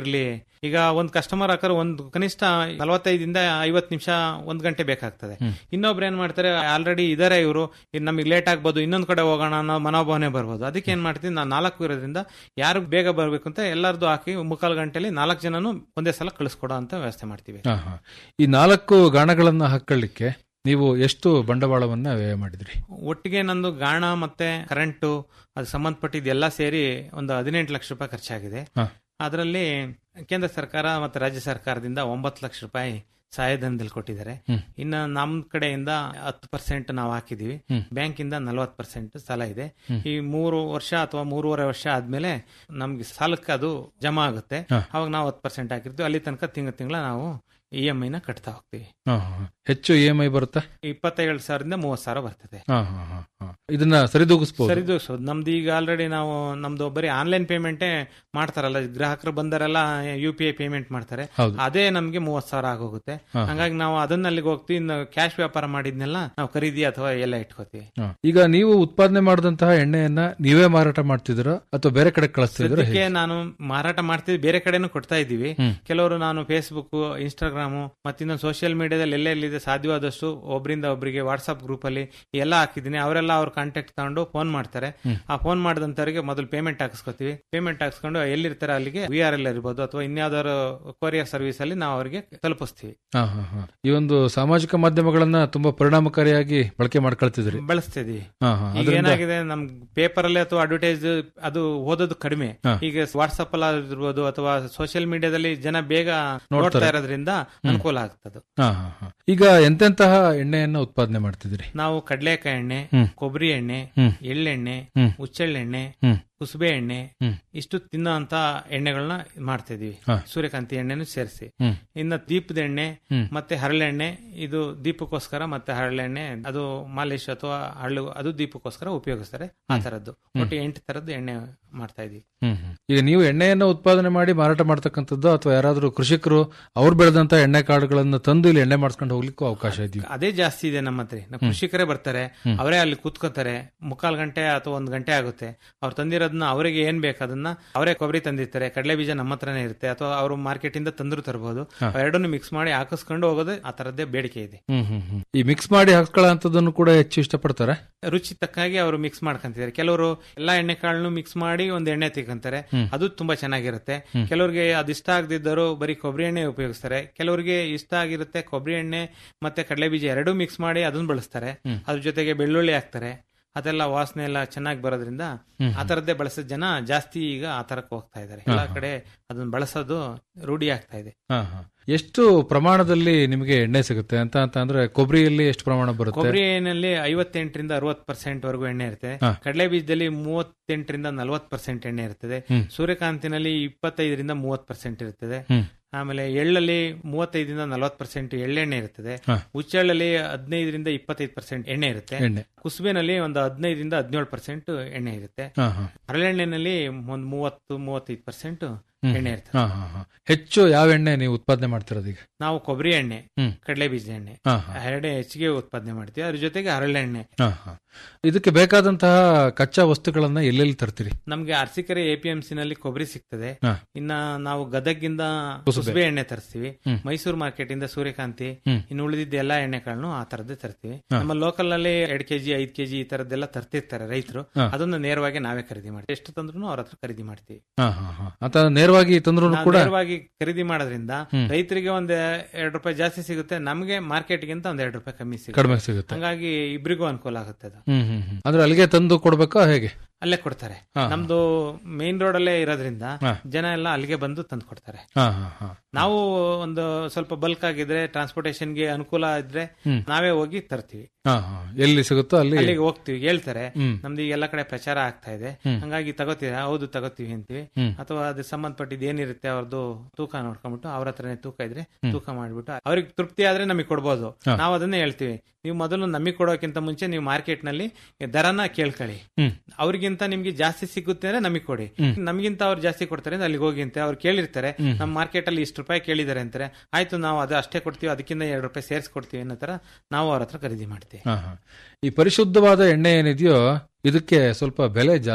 ಈಗ ಒಂದ್ ಕಸ್ಟಮರ್ ಹಾಕೋರು ಒಂದು ಕನಿಷ್ಠ ನಲವತ್ತೈದಿಂದ ಐವತ್ತು ನಿಮಿಷ ಒಂದ್ ಗಂಟೆ ಬೇಕಾಗ್ತದೆ ಇನ್ನೊಬ್ರು ಏನ್ ಮಾಡ್ತಾರೆ ಆಲ್ರೆಡಿ ಇದಾರೆ ಇವರು ನಮಗೆ ಲೇಟ್ ಆಗ್ಬೋದು ಇನ್ನೊಂದ್ ಕಡೆ ಹೋಗೋಣ ಅನ್ನೋ ಮನೋಭಾವನೆ ಬರ್ಬೋದು ಅದಕ್ಕೆ ಏನ್ ಮಾಡ್ತೀನಿ ನಾನು ನಾಲ್ಕು ಇರೋದ್ರಿಂದ ಯಾರು ಬೇಗ ಬರ್ಬೇಕು ಅಂತ ಎಲ್ಲರದು ಹಾಕಿ ಮುಕ್ಕಾಲು ಗಂಟೆಲಿ ನಾಲ್ಕು ಜನನು ಒಂದೇ ಸಲ ಕಳಿಸ್ಕೊಡೋ ಅಂತ ವ್ಯವಸ್ಥೆ ಮಾಡ್ತೀವಿ
ಹಾ, ಹಾ. ಈ ನಾಲ್ಕು ಗಾಣಗಳನ್ನ ಹಾಕೊಳ್ಳಿಕ್ಕೆ ನೀವು ಎಷ್ಟು ಬಂಡವಾಳವನ್ನ ವ್ಯಯ ಮಾಡಿದ್ರಿ
ಒಟ್ಟಿಗೆ ನಂದು ಗಾಣ ಮತ್ತೆ ಕರೆಂಟು ಅದು ಸಂಬಂಧಪಟ್ಟಿದ್ದು ಎಲ್ಲ ಸೇರಿ ಒಂದು ಹದಿನೆಂಟು ಲಕ್ಷ ರೂಪಾಯಿ ಖರ್ಚಾಗಿದೆ
ಹಾ.
ಅದರಲ್ಲಿ ಕೇಂದ್ರ ಸರ್ಕಾರ ಮತ್ತೆ ರಾಜ್ಯ ಸರ್ಕಾರದಿಂದ ಒಂಬತ್ತು ಲಕ್ಷ ರೂಪಾಯಿ ಸಹಾಯಧನದಲ್ಲಿ ಕೊಟ್ಟಿದ್ದಾರೆ
ಹ್ಮ್.
ಇನ್ನು ನಮ್ಮ ಕಡೆಯಿಂದ ಹತ್ತು ಪರ್ಸೆಂಟ್ ನಾವು ಹಾಕಿದೀವಿ
ಹ್ಮ್.
ಬ್ಯಾಂಕಿಂದ ನಲವತ್ತು ಪರ್ಸೆಂಟ್ ಸಾಲ ಇದೆ
ಹ್ಮ್.
ಈ ಮೂರು ವರ್ಷ ಅಥವಾ ಮೂರುವರೆ ವರ್ಷ ಆದ್ಮೇಲೆ ನಮ್ಗೆ ಸಾಲಕ್ಕೆ ಅದು ಜಮಾ ಆಗುತ್ತೆ
ಹಾ.
ಅವಾಗ ನಾವು ಹತ್ತು ಪರ್ಸೆಂಟ್ ಹಾಕಿರ್ತೀವಿ ಅಲ್ಲಿ ತನಕ ತಿಂಗಳ ತಿಂಗಳ ನಾವು ಇ ಎಂ ಐನ ಕಟ್ತಾ ಹೋಗ್ತೀವಿ
ಹಾ, ಹಾ. ಹೆಚ್ಚು ಇ ಎಂ ಐ ಬರುತ್ತಾ
ಇಪ್ಪತ್ತೇಳು ಸಾವಿರದಿಂದ ಮೂವತ್ತು ಸಾವಿರ ಬರ್ತದೆ
ಹಾ, ಹಾ, ಹಾ, ಹಾ. ಇದನ್ನ ಸರಿದೂಗಿಸಬಹುದು
ಸರಿದೂಗಿಸೋದು ನಮ್ದು ಈಗ ಆಲ್ರೆಡಿ ನಾವು ನಮ್ದು ಬರೀ ಆನ್ಲೈನ್ ಪೇಮೆಂಟೇ ಮಾಡ್ತಾರಲ್ಲ ಗ್ರಾಹಕರು ಬಂದರೆಲ್ಲ ಯು ಪಿ ಐ ಪೇಮೆಂಟ್ ಮಾಡ್ತಾರೆ
ಹೌದು.
ಅದೇ ನಮ್ಗೆ ಮೂವತ್ ಸಾವಿರ ಆಗೋಗುತ್ತೆ
ಹಾ.
ಹಂಗಾಗಿ ನಾವು ಅದನ್ನ ಅಲ್ಲಿಗೆ ಹೋಗ್ತೀವಿ ಇನ್ನು ಕ್ಯಾಶ್ ವ್ಯಾಪಾರ ಮಾಡಿದ್ನೆಲ್ಲ ನಾವು ಖರೀದಿ ಅಥವಾ ಎಲ್ಲ ಇಟ್ಕೋತೀವಿ
ಹಾ. ಈಗ ನೀವು ಉತ್ಪಾದನೆ ಮಾಡಿದಂತಹ ಎಣ್ಣೆಯನ್ನ ನೀವೇ ಮಾರಾಟ ಮಾಡ್ತಿದ್ದೀರೋ ಅಥವಾ ಬೇರೆ ಕಡೆ ಕಳಿಸ್ತಿದ್ದೀರೋ
ಸದ್ಯಕ್ಕೆ ನಾನು ಮಾರಾಟ ಮಾಡ್ತೀವಿ ಬೇರೆ ಕಡೆನೂ ಕೊಡ್ತಾ ಇದ್ದೀವಿ
ಹ್ಮ್.
ಕೆಲವರು ನಾನು ಫೇಸ್ಬುಕ್ ಇನ್ಸ್ಟಾಗ್ರಾಮು ಮತ್ತಿನ್ನೊಂದು ಸೋಷಿಯಲ್ ಮೀಡಿಯಾದಲ್ಲಿ ಎಲ್ಲೆಲ್ಲಿದೆ ಸಾಧ್ಯವಾದಷ್ಟು ಒಬ್ಬರಿಂದ ಒಬ್ಬರಿಗೆ ವಾಟ್ಸ್ಆಪ್ ಗ್ರೂಪ್ ಅಲ್ಲಿ ಎಲ್ಲ ಹಾಕಿದ್ದೀನಿ ಅವರೆಲ್ಲ ಅವ್ರ ಕಾಂಟ್ಯಾಕ್ಟ್ ತಗೊಂಡು ಫೋನ್ ಮಾಡ್ತಾರೆ
ಹ್ಮ್.
ಆ ಫೋನ್ ಮಾಡಿದಂತವರಿಗೆ ಮೊದಲು ಪೇಮೆಂಟ್ ಹಾಕಿಸ್ಕೊತೀವಿ ಪೇಮೆಂಟ್ ಹಾಕಿಸ್ಕೊಂಡು ಎಲ್ಲಿರ್ತಾರೆ ಅಲ್ಲಿಗೆ ವಿ ಆರ್ ಎಲ್ ಇರ್ಬೋದು ಅಥವಾ ಇನ್ಯಾವ್ದಾದ್ರು ಕೊರಿಯರ್ ಸರ್ವಿಸ್ ಅಲ್ಲಿ ನಾವು ಅವರಿಗೆ ತಲುಪಿಸ್ತೀವಿ
ಹಾ, ಹಾ, ಹಾ. ಈ ಒಂದು ಸಾಮಾಜಿಕ ಮಾಧ್ಯಮಗಳನ್ನ ತುಂಬಾ ಪರಿಣಾಮಕಾರಿಯಾಗಿ ಬಳಕೆ ಮಾಡ್ಕೊಳ್ತಿದ್ರಿ
ಬಳಸ್ತಿದೀವಿ
ಹಾ, ಹಾ.
ಈಗ
ಅದರಿಂದ-
ಏನಾಗಿದೆ ನಮ್ ಪೇಪರ್ ಅಲ್ಲಿ ಅಥವಾ ಅಡ್ವರ್ಟೈಸ್ ಅದು ಓದೋದು ಕಡಿಮೆ
ಹಾ.
ಈಗ ವಾಟ್ಸ್ಆಪ್ ಅಲ್ಲಿ ಇರ್ಬೋದು ಅಥವಾ ಸೋಷಿಯಲ್ ಮೀಡಿಯಾದಲ್ಲಿ ಜನ ಬೇಗ
ನೋಡ್ತಾರೆ.
ನೋಡ್ತಾ ಇರೋದ್ರಿಂದ
ಹ್ಮ್.
ಅನುಕೂಲ ಆಗ್ತದೆ
ಹಾ, ಹಾ, ಹಾ. ಈಗ ಎಂತೆಂತಹ ಎಣ್ಣೆಯನ್ನ ಉತ್ಪಾದನೆ ಮಾಡ್ತಿದ್ರಿ
ನಾವು ಕಡಲೆಕಾಯಿ ಎಣ್ಣೆ
ಹ್ಮ್.
ಕೊಬ್ಬರಿ ಎಣ್ಣೆ
ಹ್ಮ್.
ಎಳ್ಳೆಣ್ಣೆ
ಹ್ಮ್.
ಹುಚ್ಚೆಳ್ಳೆಣ್ಣೆ
ಹ್ಮ್.
ಕುಸುಬೆ ಎಣ್ಣೆ
ಹ್ಮ್.
ಇಷ್ಟು ತಿನ್ನೋಂತ ಎಣ್ಣೆಗಳನ್ನ ಮಾಡ್ತಾ ಇದೀವಿ
ಹಾ.
ಸೂರ್ಯಕಾಂತಿ ಎಣ್ಣೆನು ಸೇರಿಸಿ
ಹ್ಮ್.
ಇನ್ನ ದೀಪದ ಎಣ್ಣೆ
ಹ್ಮ್.
ಮತ್ತೆ ಹರಳೆಣ್ಣೆ ಇದು ದೀಪಕ್ಕೋಸ್ಕರ ಮತ್ತೆ ಹರಳೆಣ್ಣೆ ಅದು ಮಾಲಿಶ್ ಅಥವಾ ಹಳ್ಳು ಅದು ದೀಪಕ್ಕೋಸ್ಕರ ಉಪಯೋಗಿಸ್ತಾರೆ ಆ ತರದ್ದು ಒಟ್ಟು ಎಂಟು ತರದ್ದು ಎಣ್ಣೆ ಮಾಡ್ತಾ ಇದೀವಿ
ಹ್ಮ್, ಹ್ಮ್. ಈಗ ನೀವು ಎಣ್ಣೆಯನ್ನ ಉತ್ಪಾದನೆ ಮಾಡಿ ಮಾರಾಟ ಮಾಡ್ತಕ್ಕಂಥದ್ದು ಅಥವಾ ಯಾರಾದ್ರೂ ಕೃಷಿಕರು ಅವ್ರು ಬೆಳೆದಂತ ಎಣ್ಣೆ ಕಾಳುಗಳನ್ನ ತಂದು ಇಲ್ಲಿ ಎಣ್ಣೆ ಮಾಡಿಸ್ಕೊಂಡು ಹೋಗ್ಲಿಕ್ಕೂ ಅವಕಾಶ ಇದೆಯಾ
ಅದೇ ಜಾಸ್ತಿ ಇದೆ ನಮ್ಮ ಹತ್ರ ನಮ್ಮ ಕೃಷಿಕರೇ ಬರ್ತಾರೆ
ಹ್ಮ್.
ಅವರೇ ಅಲ್ಲಿ ಕೂತ್ಕೋತಾರೆ ಮುಕ್ಕಾಲ್ ಗಂಟೆ ಅಥವಾ ಒಂದ್ ಗಂಟೆ ಆಗುತ್ತೆ ಅವ್ರು ತಂದಿರೋದನ್ನ ಅವರಿಗೆ ಏನ್ ಬೇಕು ಅದನ್ನ ಅವರೇ ಕೊಬ್ಬರಿ ತಂದಿರ್ತಾರೆ ಕಡಲೆ ಬೀಜ ನಮ್ಮ ಹತ್ರನೇ ಇರುತ್ತೆ ಅಥವಾ ಅವರು ಮಾರ್ಕೆಟ್ ಇಂದ ತಂದ್ರು ತರಬಹುದು
ಹಾ.
ಎರಡನ್ನು ಮಿಕ್ಸ್ ಮಾಡಿ ಹಾಕಿಸ್ಕೊಂಡು ಹೋಗೋದು ಆ ತರದ್ದೇ ಬೇಡಿಕೆ ಇದೆ
ಹ್ಮ್ ಹ್ಮ್ ಹ್ಮ್. ಈ ಮಿಕ್ಸ್ ಮಾಡಿ ಹಾಕ್ಕೊಳ್ಳೋ ಅಂತದನ್ನು ಕೂಡ ಹೆಚ್ಚು ಇಷ್ಟಪಡ್ತಾರೆ
ರುಚಿ ತಕ್ಕಾಗಿ ಅವರು ಮಿಕ್ಸ್ ಮಾಡ್ಕೊಂತಿದ್ದಾರೆ ಕೆಲವರು ಎಲ್ಲಾ ಎಣ್ಣೆ ಕಾಳನ್ನು ಮಿಕ್ಸ್ ಮಾಡಿ ಒಂದು ಎಣ್ಣೆ ತೆಕ್ಕಂತಾರೆ
ಹ್ಮ್.
ಅದು ತುಂಬಾ ಚೆನ್ನಾಗಿರುತ್ತೆ
ಹ್ಮ್.
ಕೆಲವರಿಗೆ ಅದು ಇಷ್ಟ ಆಗದಿದ್ದರು ಬರೀ ಕೊಬ್ಬರಿ ಎಣ್ಣೆ ಉಪಯೋಗಿಸ್ತಾರೆ ಕೆಲವರಿಗೆ ಇಷ್ಟ ಆಗಿರುತ್ತೆ ಕೊಬ್ಬರಿ ಎಣ್ಣೆ ಮತ್ತೆ ಕಡಲೆ ಬೀಜ ಎರಡೂ ಮಿಕ್ಸ್ ಮಾಡಿ ಅದನ್ನ ಬಳಸ್ತಾರೆ
ಹ್ಮ್.
ಅದ್ರ ಜೊತೆಗೆ ಬೆಳ್ಳುಳ್ಳಿ ಹಾಕ್ತಾರೆ ಅದೆಲ್ಲ ವಾಸನೆ ಎಲ್ಲ ಚೆನ್ನಾಗಿ ಬರೋದ್ರಿಂದ
ಹ್ಮ್.
ಆ ತರದ್ದೇ ಬಳಸೋ ಜನ ಜಾಸ್ತಿ ಈಗ ಆ ತರಕ್ಕೆ ಹೋಗ್ತಾ ಇದ್ದಾರೆ ಎಲ್ಲಾ
ಹಾ.
ಕಡೆ ಅದನ್ನ ಬಳಸೋದು ರೂಢಿ ಆಗ್ತಾ ಇದೆ
ಹಾ, ಹಾ. ಎಷ್ಟು ಪ್ರಮಾಣದಲ್ಲಿ ನಿಮಗೆ ಎಣ್ಣೆ ಸಿಗುತ್ತೆ ಅಂತ ಅಂತ ಅಂದ್ರೆ ಕೊಬ್ಬರಿಯಲ್ಲಿ ಎಷ್ಟು ಪ್ರಮಾಣ ಬರುತ್ತೆ
ಕೊಬ್ಬರಿ ಎಣ್ಣೆಯಲ್ಲಿ ಐವತ್ತೆಂಟರಿಂದ ಅರವತ್ ಪರ್ಸೆಂಟ್ ವರೆಗೂ ಎಣ್ಣೆ ಇರುತ್ತೆ
ಹಾ.
ಕಡಲೆ ಬೀಜದಲ್ಲಿ ಮೂವತ್ತೆಂಟರಿಂದ ನಲವತ್ ಪರ್ಸೆಂಟ್ ಎಣ್ಣೆ ಇರ್ತದೆ
ಹ್ಮ್.
ಸೂರ್ಯಕಾಂತಿನಲ್ಲಿ ಇಪ್ಪತ್ತೈದರಿಂದ ಮೂವತ್ ಪರ್ಸೆಂಟ್ ಇರ್ತದೆ
ಹ್ಮ್.
ಆಮೇಲೆ ಎಳ್ಳಲ್ಲಿ ಮೂವತ್ತೈದರಿಂದ ನಲವತ್ ಪರ್ಸೆಂಟ್ ಎಳ್ಳೆಣ್ಣೆ ಇರ್ತದೆ
ಹಾ.
ಹುಚ್ಚೆಳ್ಳಲ್ಲಿ ಹದಿನೈದರಿಂದ ಇಪ್ಪತ್ತೈದು ಪರ್ಸೆಂಟ್ ಎಣ್ಣೆ ಇರುತ್ತೆ
ಎಣ್ಣೆ.
ಕುಸುಬೆನಲ್ಲಿ ಒಂದು ಹದಿನೈದರಿಂದ ಹದಿನೇಳು ಪರ್ಸೆಂಟ್ ಎಣ್ಣೆ ಇರುತ್ತೆ
ಹಾ, ಹಾ.
ಹರಳೆಣ್ಣೆನಲ್ಲಿ ಒಂದು ಮೂವತ್ತು ಮೂವತ್ತೈದು ಪರ್ಸೆಂಟ್
ಹ್ಮ್.
ಎಣ್ಣೆ ಇರ್ತದೆ
ಹಾ, ಹಾ, ಹಾ. ಹೆಚ್ಚು ಯಾವ ಎಣ್ಣೆ ನೀವು ಉತ್ಪಾದನೆ ಮಾಡ್ತಿರೋದು ಈಗ
ನಾವು ಕೊಬ್ಬರಿ ಎಣ್ಣೆ
ಹ್ಮ್.
ಕಡಲೆ ಬೀಜ ಎಣ್ಣೆ
ಹಾ, ಹಾ.
ಎರಡೇ ಹೆಚ್ಚಿಗೆ ಉತ್ಪಾದನೆ ಮಾಡ್ತೀವಿ ಅದ್ರ ಜೊತೆಗೆ ಹರಳೆಣ್ಣೆ
ಹಾ, ಹಾ. ಇದಕ್ಕೆ ಬೇಕಾದಂತಹ ಕಚ್ಚಾ ವಸ್ತುಗಳನ್ನ ಎಲ್ಲೆಲ್ಲಿ ತರ್ತೀರಿ
ನಮ್ಗೆ ಅರಸೀಕೆರೆ ಎಪಿಎಂಸಿ ನಲ್ಲಿ ಕೊಬ್ಬರಿ ಸಿಗ್ತದೆ
ಹಾ.
ಇನ್ನ ನಾವು ಗದಗಿಂದ
ಕುಸುಬೆ.
ಕುಸುಬೆ ಎಣ್ಣೆ ತರಿಸ್ತೀವಿ
ಹ್ಮ್.
ಮೈಸೂರು ಮಾರ್ಕೆಟ್ ಇಂದ ಸೂರ್ಯಕಾಂತಿ
ಹ್ಮ್.
ಇನ್ನು ಉಳಿದಿದ್ದ ಎಲ್ಲಾ ಎಣ್ಣೆಗಳನ್ನು ಆ ತರದ್ದೇ ತರ್ತೀವಿ
ಹಾ.
ನಮ್ಮ ಲೋಕಲ್ ನಲ್ಲಿ ಎರಡ್ ಕೆಜಿ ಐದ್ ಕೆಜಿ ಈ ತರದ್ದೆಲ್ಲ ತರ್ತಿರ್ತಾರೆ ರೈತರು
ಹಾ.
ಅದನ್ನ ನೇರವಾಗಿ ನಾವೇ ಖರೀದಿ ಮಾಡ್ತೀವಿ ಎಷ್ಟು ತಂದ್ರು ಅವ್ರ ಹತ್ರ ಖರೀದಿ ಮಾಡ್ತೀವಿ
ಹಾ, ಹಾ, ಹಾ. ಅಂತ ನೇರವಾಗಿ ತಂದ್ರು
ನಾವು
ಕೂಡ
ನೇರವಾಗಿ ಖರೀದಿ ಮಾಡೋದ್ರಿಂದ
ಹ್ಮ್.
ರೈತರಿಗೆ ಒಂದ್ ಎರಡ್ ರೂಪಾಯಿ ಜಾಸ್ತಿ ಸಿಗುತ್ತೆ ನಮಗೆ ಮಾರ್ಕೆಟ್ಗಿಂತ ಒಂದ್ ಎರಡ್ ರೂಪಾಯಿ ಕಮ್ಮಿ ಸಿಗುತ್ತೆ
ಕಡಿಮೆ ಸಿಗುತ್ತೆ.
ಹಂಗಾಗಿ ಇಬ್ರಿಗೂ ಅನುಕೂಲ ಆಗುತ್ತೆ ಅದು
ಹ್ಮ್ ಹ್ಮ್ ಹ್ಮ್. ಅಂದ್ರೆ ಅಲ್ಲಿಗೆ ತಂದು ಕೊಡ್ಬೇಕಾ ಹೇಗೆ
ಅಲ್ಲೇ ಕೊಡ್ತಾರೆ
ಹಾ.
ನಮ್ದು ಮೇನ್ ರೋಡ್ ಅಲ್ಲೇ ಇರೋದ್ರಿಂದ
ಹಾ.
ಜನ ಎಲ್ಲ ಅಲ್ಲಿಗೆ ಬಂದು ತಂದು ಕೊಡ್ತಾರೆ
ಹಾ, ಹಾ, ಹಾ.
ನಾವು ಒಂದು ಸ್ವಲ್ಪ ಬಲ್ಕ್ ಆಗಿದ್ರೆ ಟ್ರಾನ್ಸ್ಪೋರ್ಟೇಶನ್ಗೆ ಅನುಕೂಲ ಇದ್ರೆ
ಹ್ಮ್.
ನಾವೇ ಹೋಗಿ ತರ್ತೀವಿ
ಹಾ, ಹಾ. ಎಲ್ಲಿ ಸಿಗುತ್ತೋ ಅಲ್ಲಿ
ಅಲ್ಲಿಗೆ ಹೋಗ್ತೀವಿ ಹೇಳ್ತಾರೆ
ಹ್ಮ್.
ನಮ್ದು ಈಗ ಎಲ್ಲ ಕಡೆ ಪ್ರಚಾರ ಆಗ್ತಾ ಇದೆ
ಹ್ಮ್.
ಹಂಗಾಗಿ ತಗೋತೀರಾ ಹೌದು ತಗೋತೀವಿ ಅಂತೀವಿ
ಹ್ಮ್.
ಅಥವಾ ಅದಕ್ಕೆ ಸಂಬಂಧಪಟ್ಟಿದ್ದು ಏನಿರುತ್ತೆ ಅವ್ರದ್ದು ತೂಕ ನೋಡ್ಕೊಂಡ್ಬಿಟ್ಟು ಅವ್ರ ಹತ್ರನೇ ತೂಕ ಇದ್ರೆ
ಹ್ಮ್.
ತೂಕ ಮಾಡ್ಬಿಟ್ಟು ಅವ್ರಿಗೆ ತೃಪ್ತಿ ಆದ್ರೆ ನಮಗೆ ಕೊಡ್ಬೋದು
ಹಾ.
ನಾವು ಅದನ್ನೇ ಹೇಳ್ತೀವಿ ನೀವು ಮೊದಲು ನಮಗೆ ಕೊಡೋಕ್ಕಿಂತ ಮುಂಚೆ ನೀವು ಮಾರ್ಕೆಟ್ ನಲ್ಲಿ ದರನ ಕೇಳ್ಕೊಳ್ಳಿ
ಹ್ಮ್.
ಅವ್ರಿಗಿಂತ ನಿಮ್ಗೆ ಜಾಸ್ತಿ ಸಿಗುತ್ತೆ ಅಂದ್ರೆ ನಮಗೆ ಕೊಡಿ
ಹ್ಮ್.
ನಮಗಿಂತ ಅವ್ರು ಜಾಸ್ತಿ ಕೊಡ್ತಾರೆ ಅಂದ್ರೆ ಅಲ್ಲಿಗೆ ಹೋಗಿ ಅಂತ ಅವ್ರು ಕೇಳಿರ್ತಾರೆ
ಹ್ಮ್.
ನಮ್ಮ ಮಾರ್ಕೆಟ್ ಅಲ್ಲಿ ಇಷ್ಟು ರೂಪಾಯಿ ಕೇಳಿದ್ದಾರೆ ಅಂತಾರೆ ಆಯ್ತು ನಾವು ಅದು ಅಷ್ಟೇ ಕೊಡ್ತೀವಿ ಅದಕ್ಕಿಂತ ಎರಡು ರೂಪಾಯಿ ಸೇರಿಸ್ಕೊಡ್ತೀವಿ ಅನ್ನೋ ತರ ನಾವು ಅವ್ರ ಹತ್ರ ಖರೀದಿ ಮಾಡ್ತೀವಿ
ಹಾ, ಹಾ. ಈ ಪರಿಶುದ್ಧವಾದ ಎಣ್ಣೆ ಏನಿದೆಯೋ ಇದಕ್ಕೆ ಸ್ವಲ್ಪ ಬೆಲೆ ಜಾಸ್ತಿ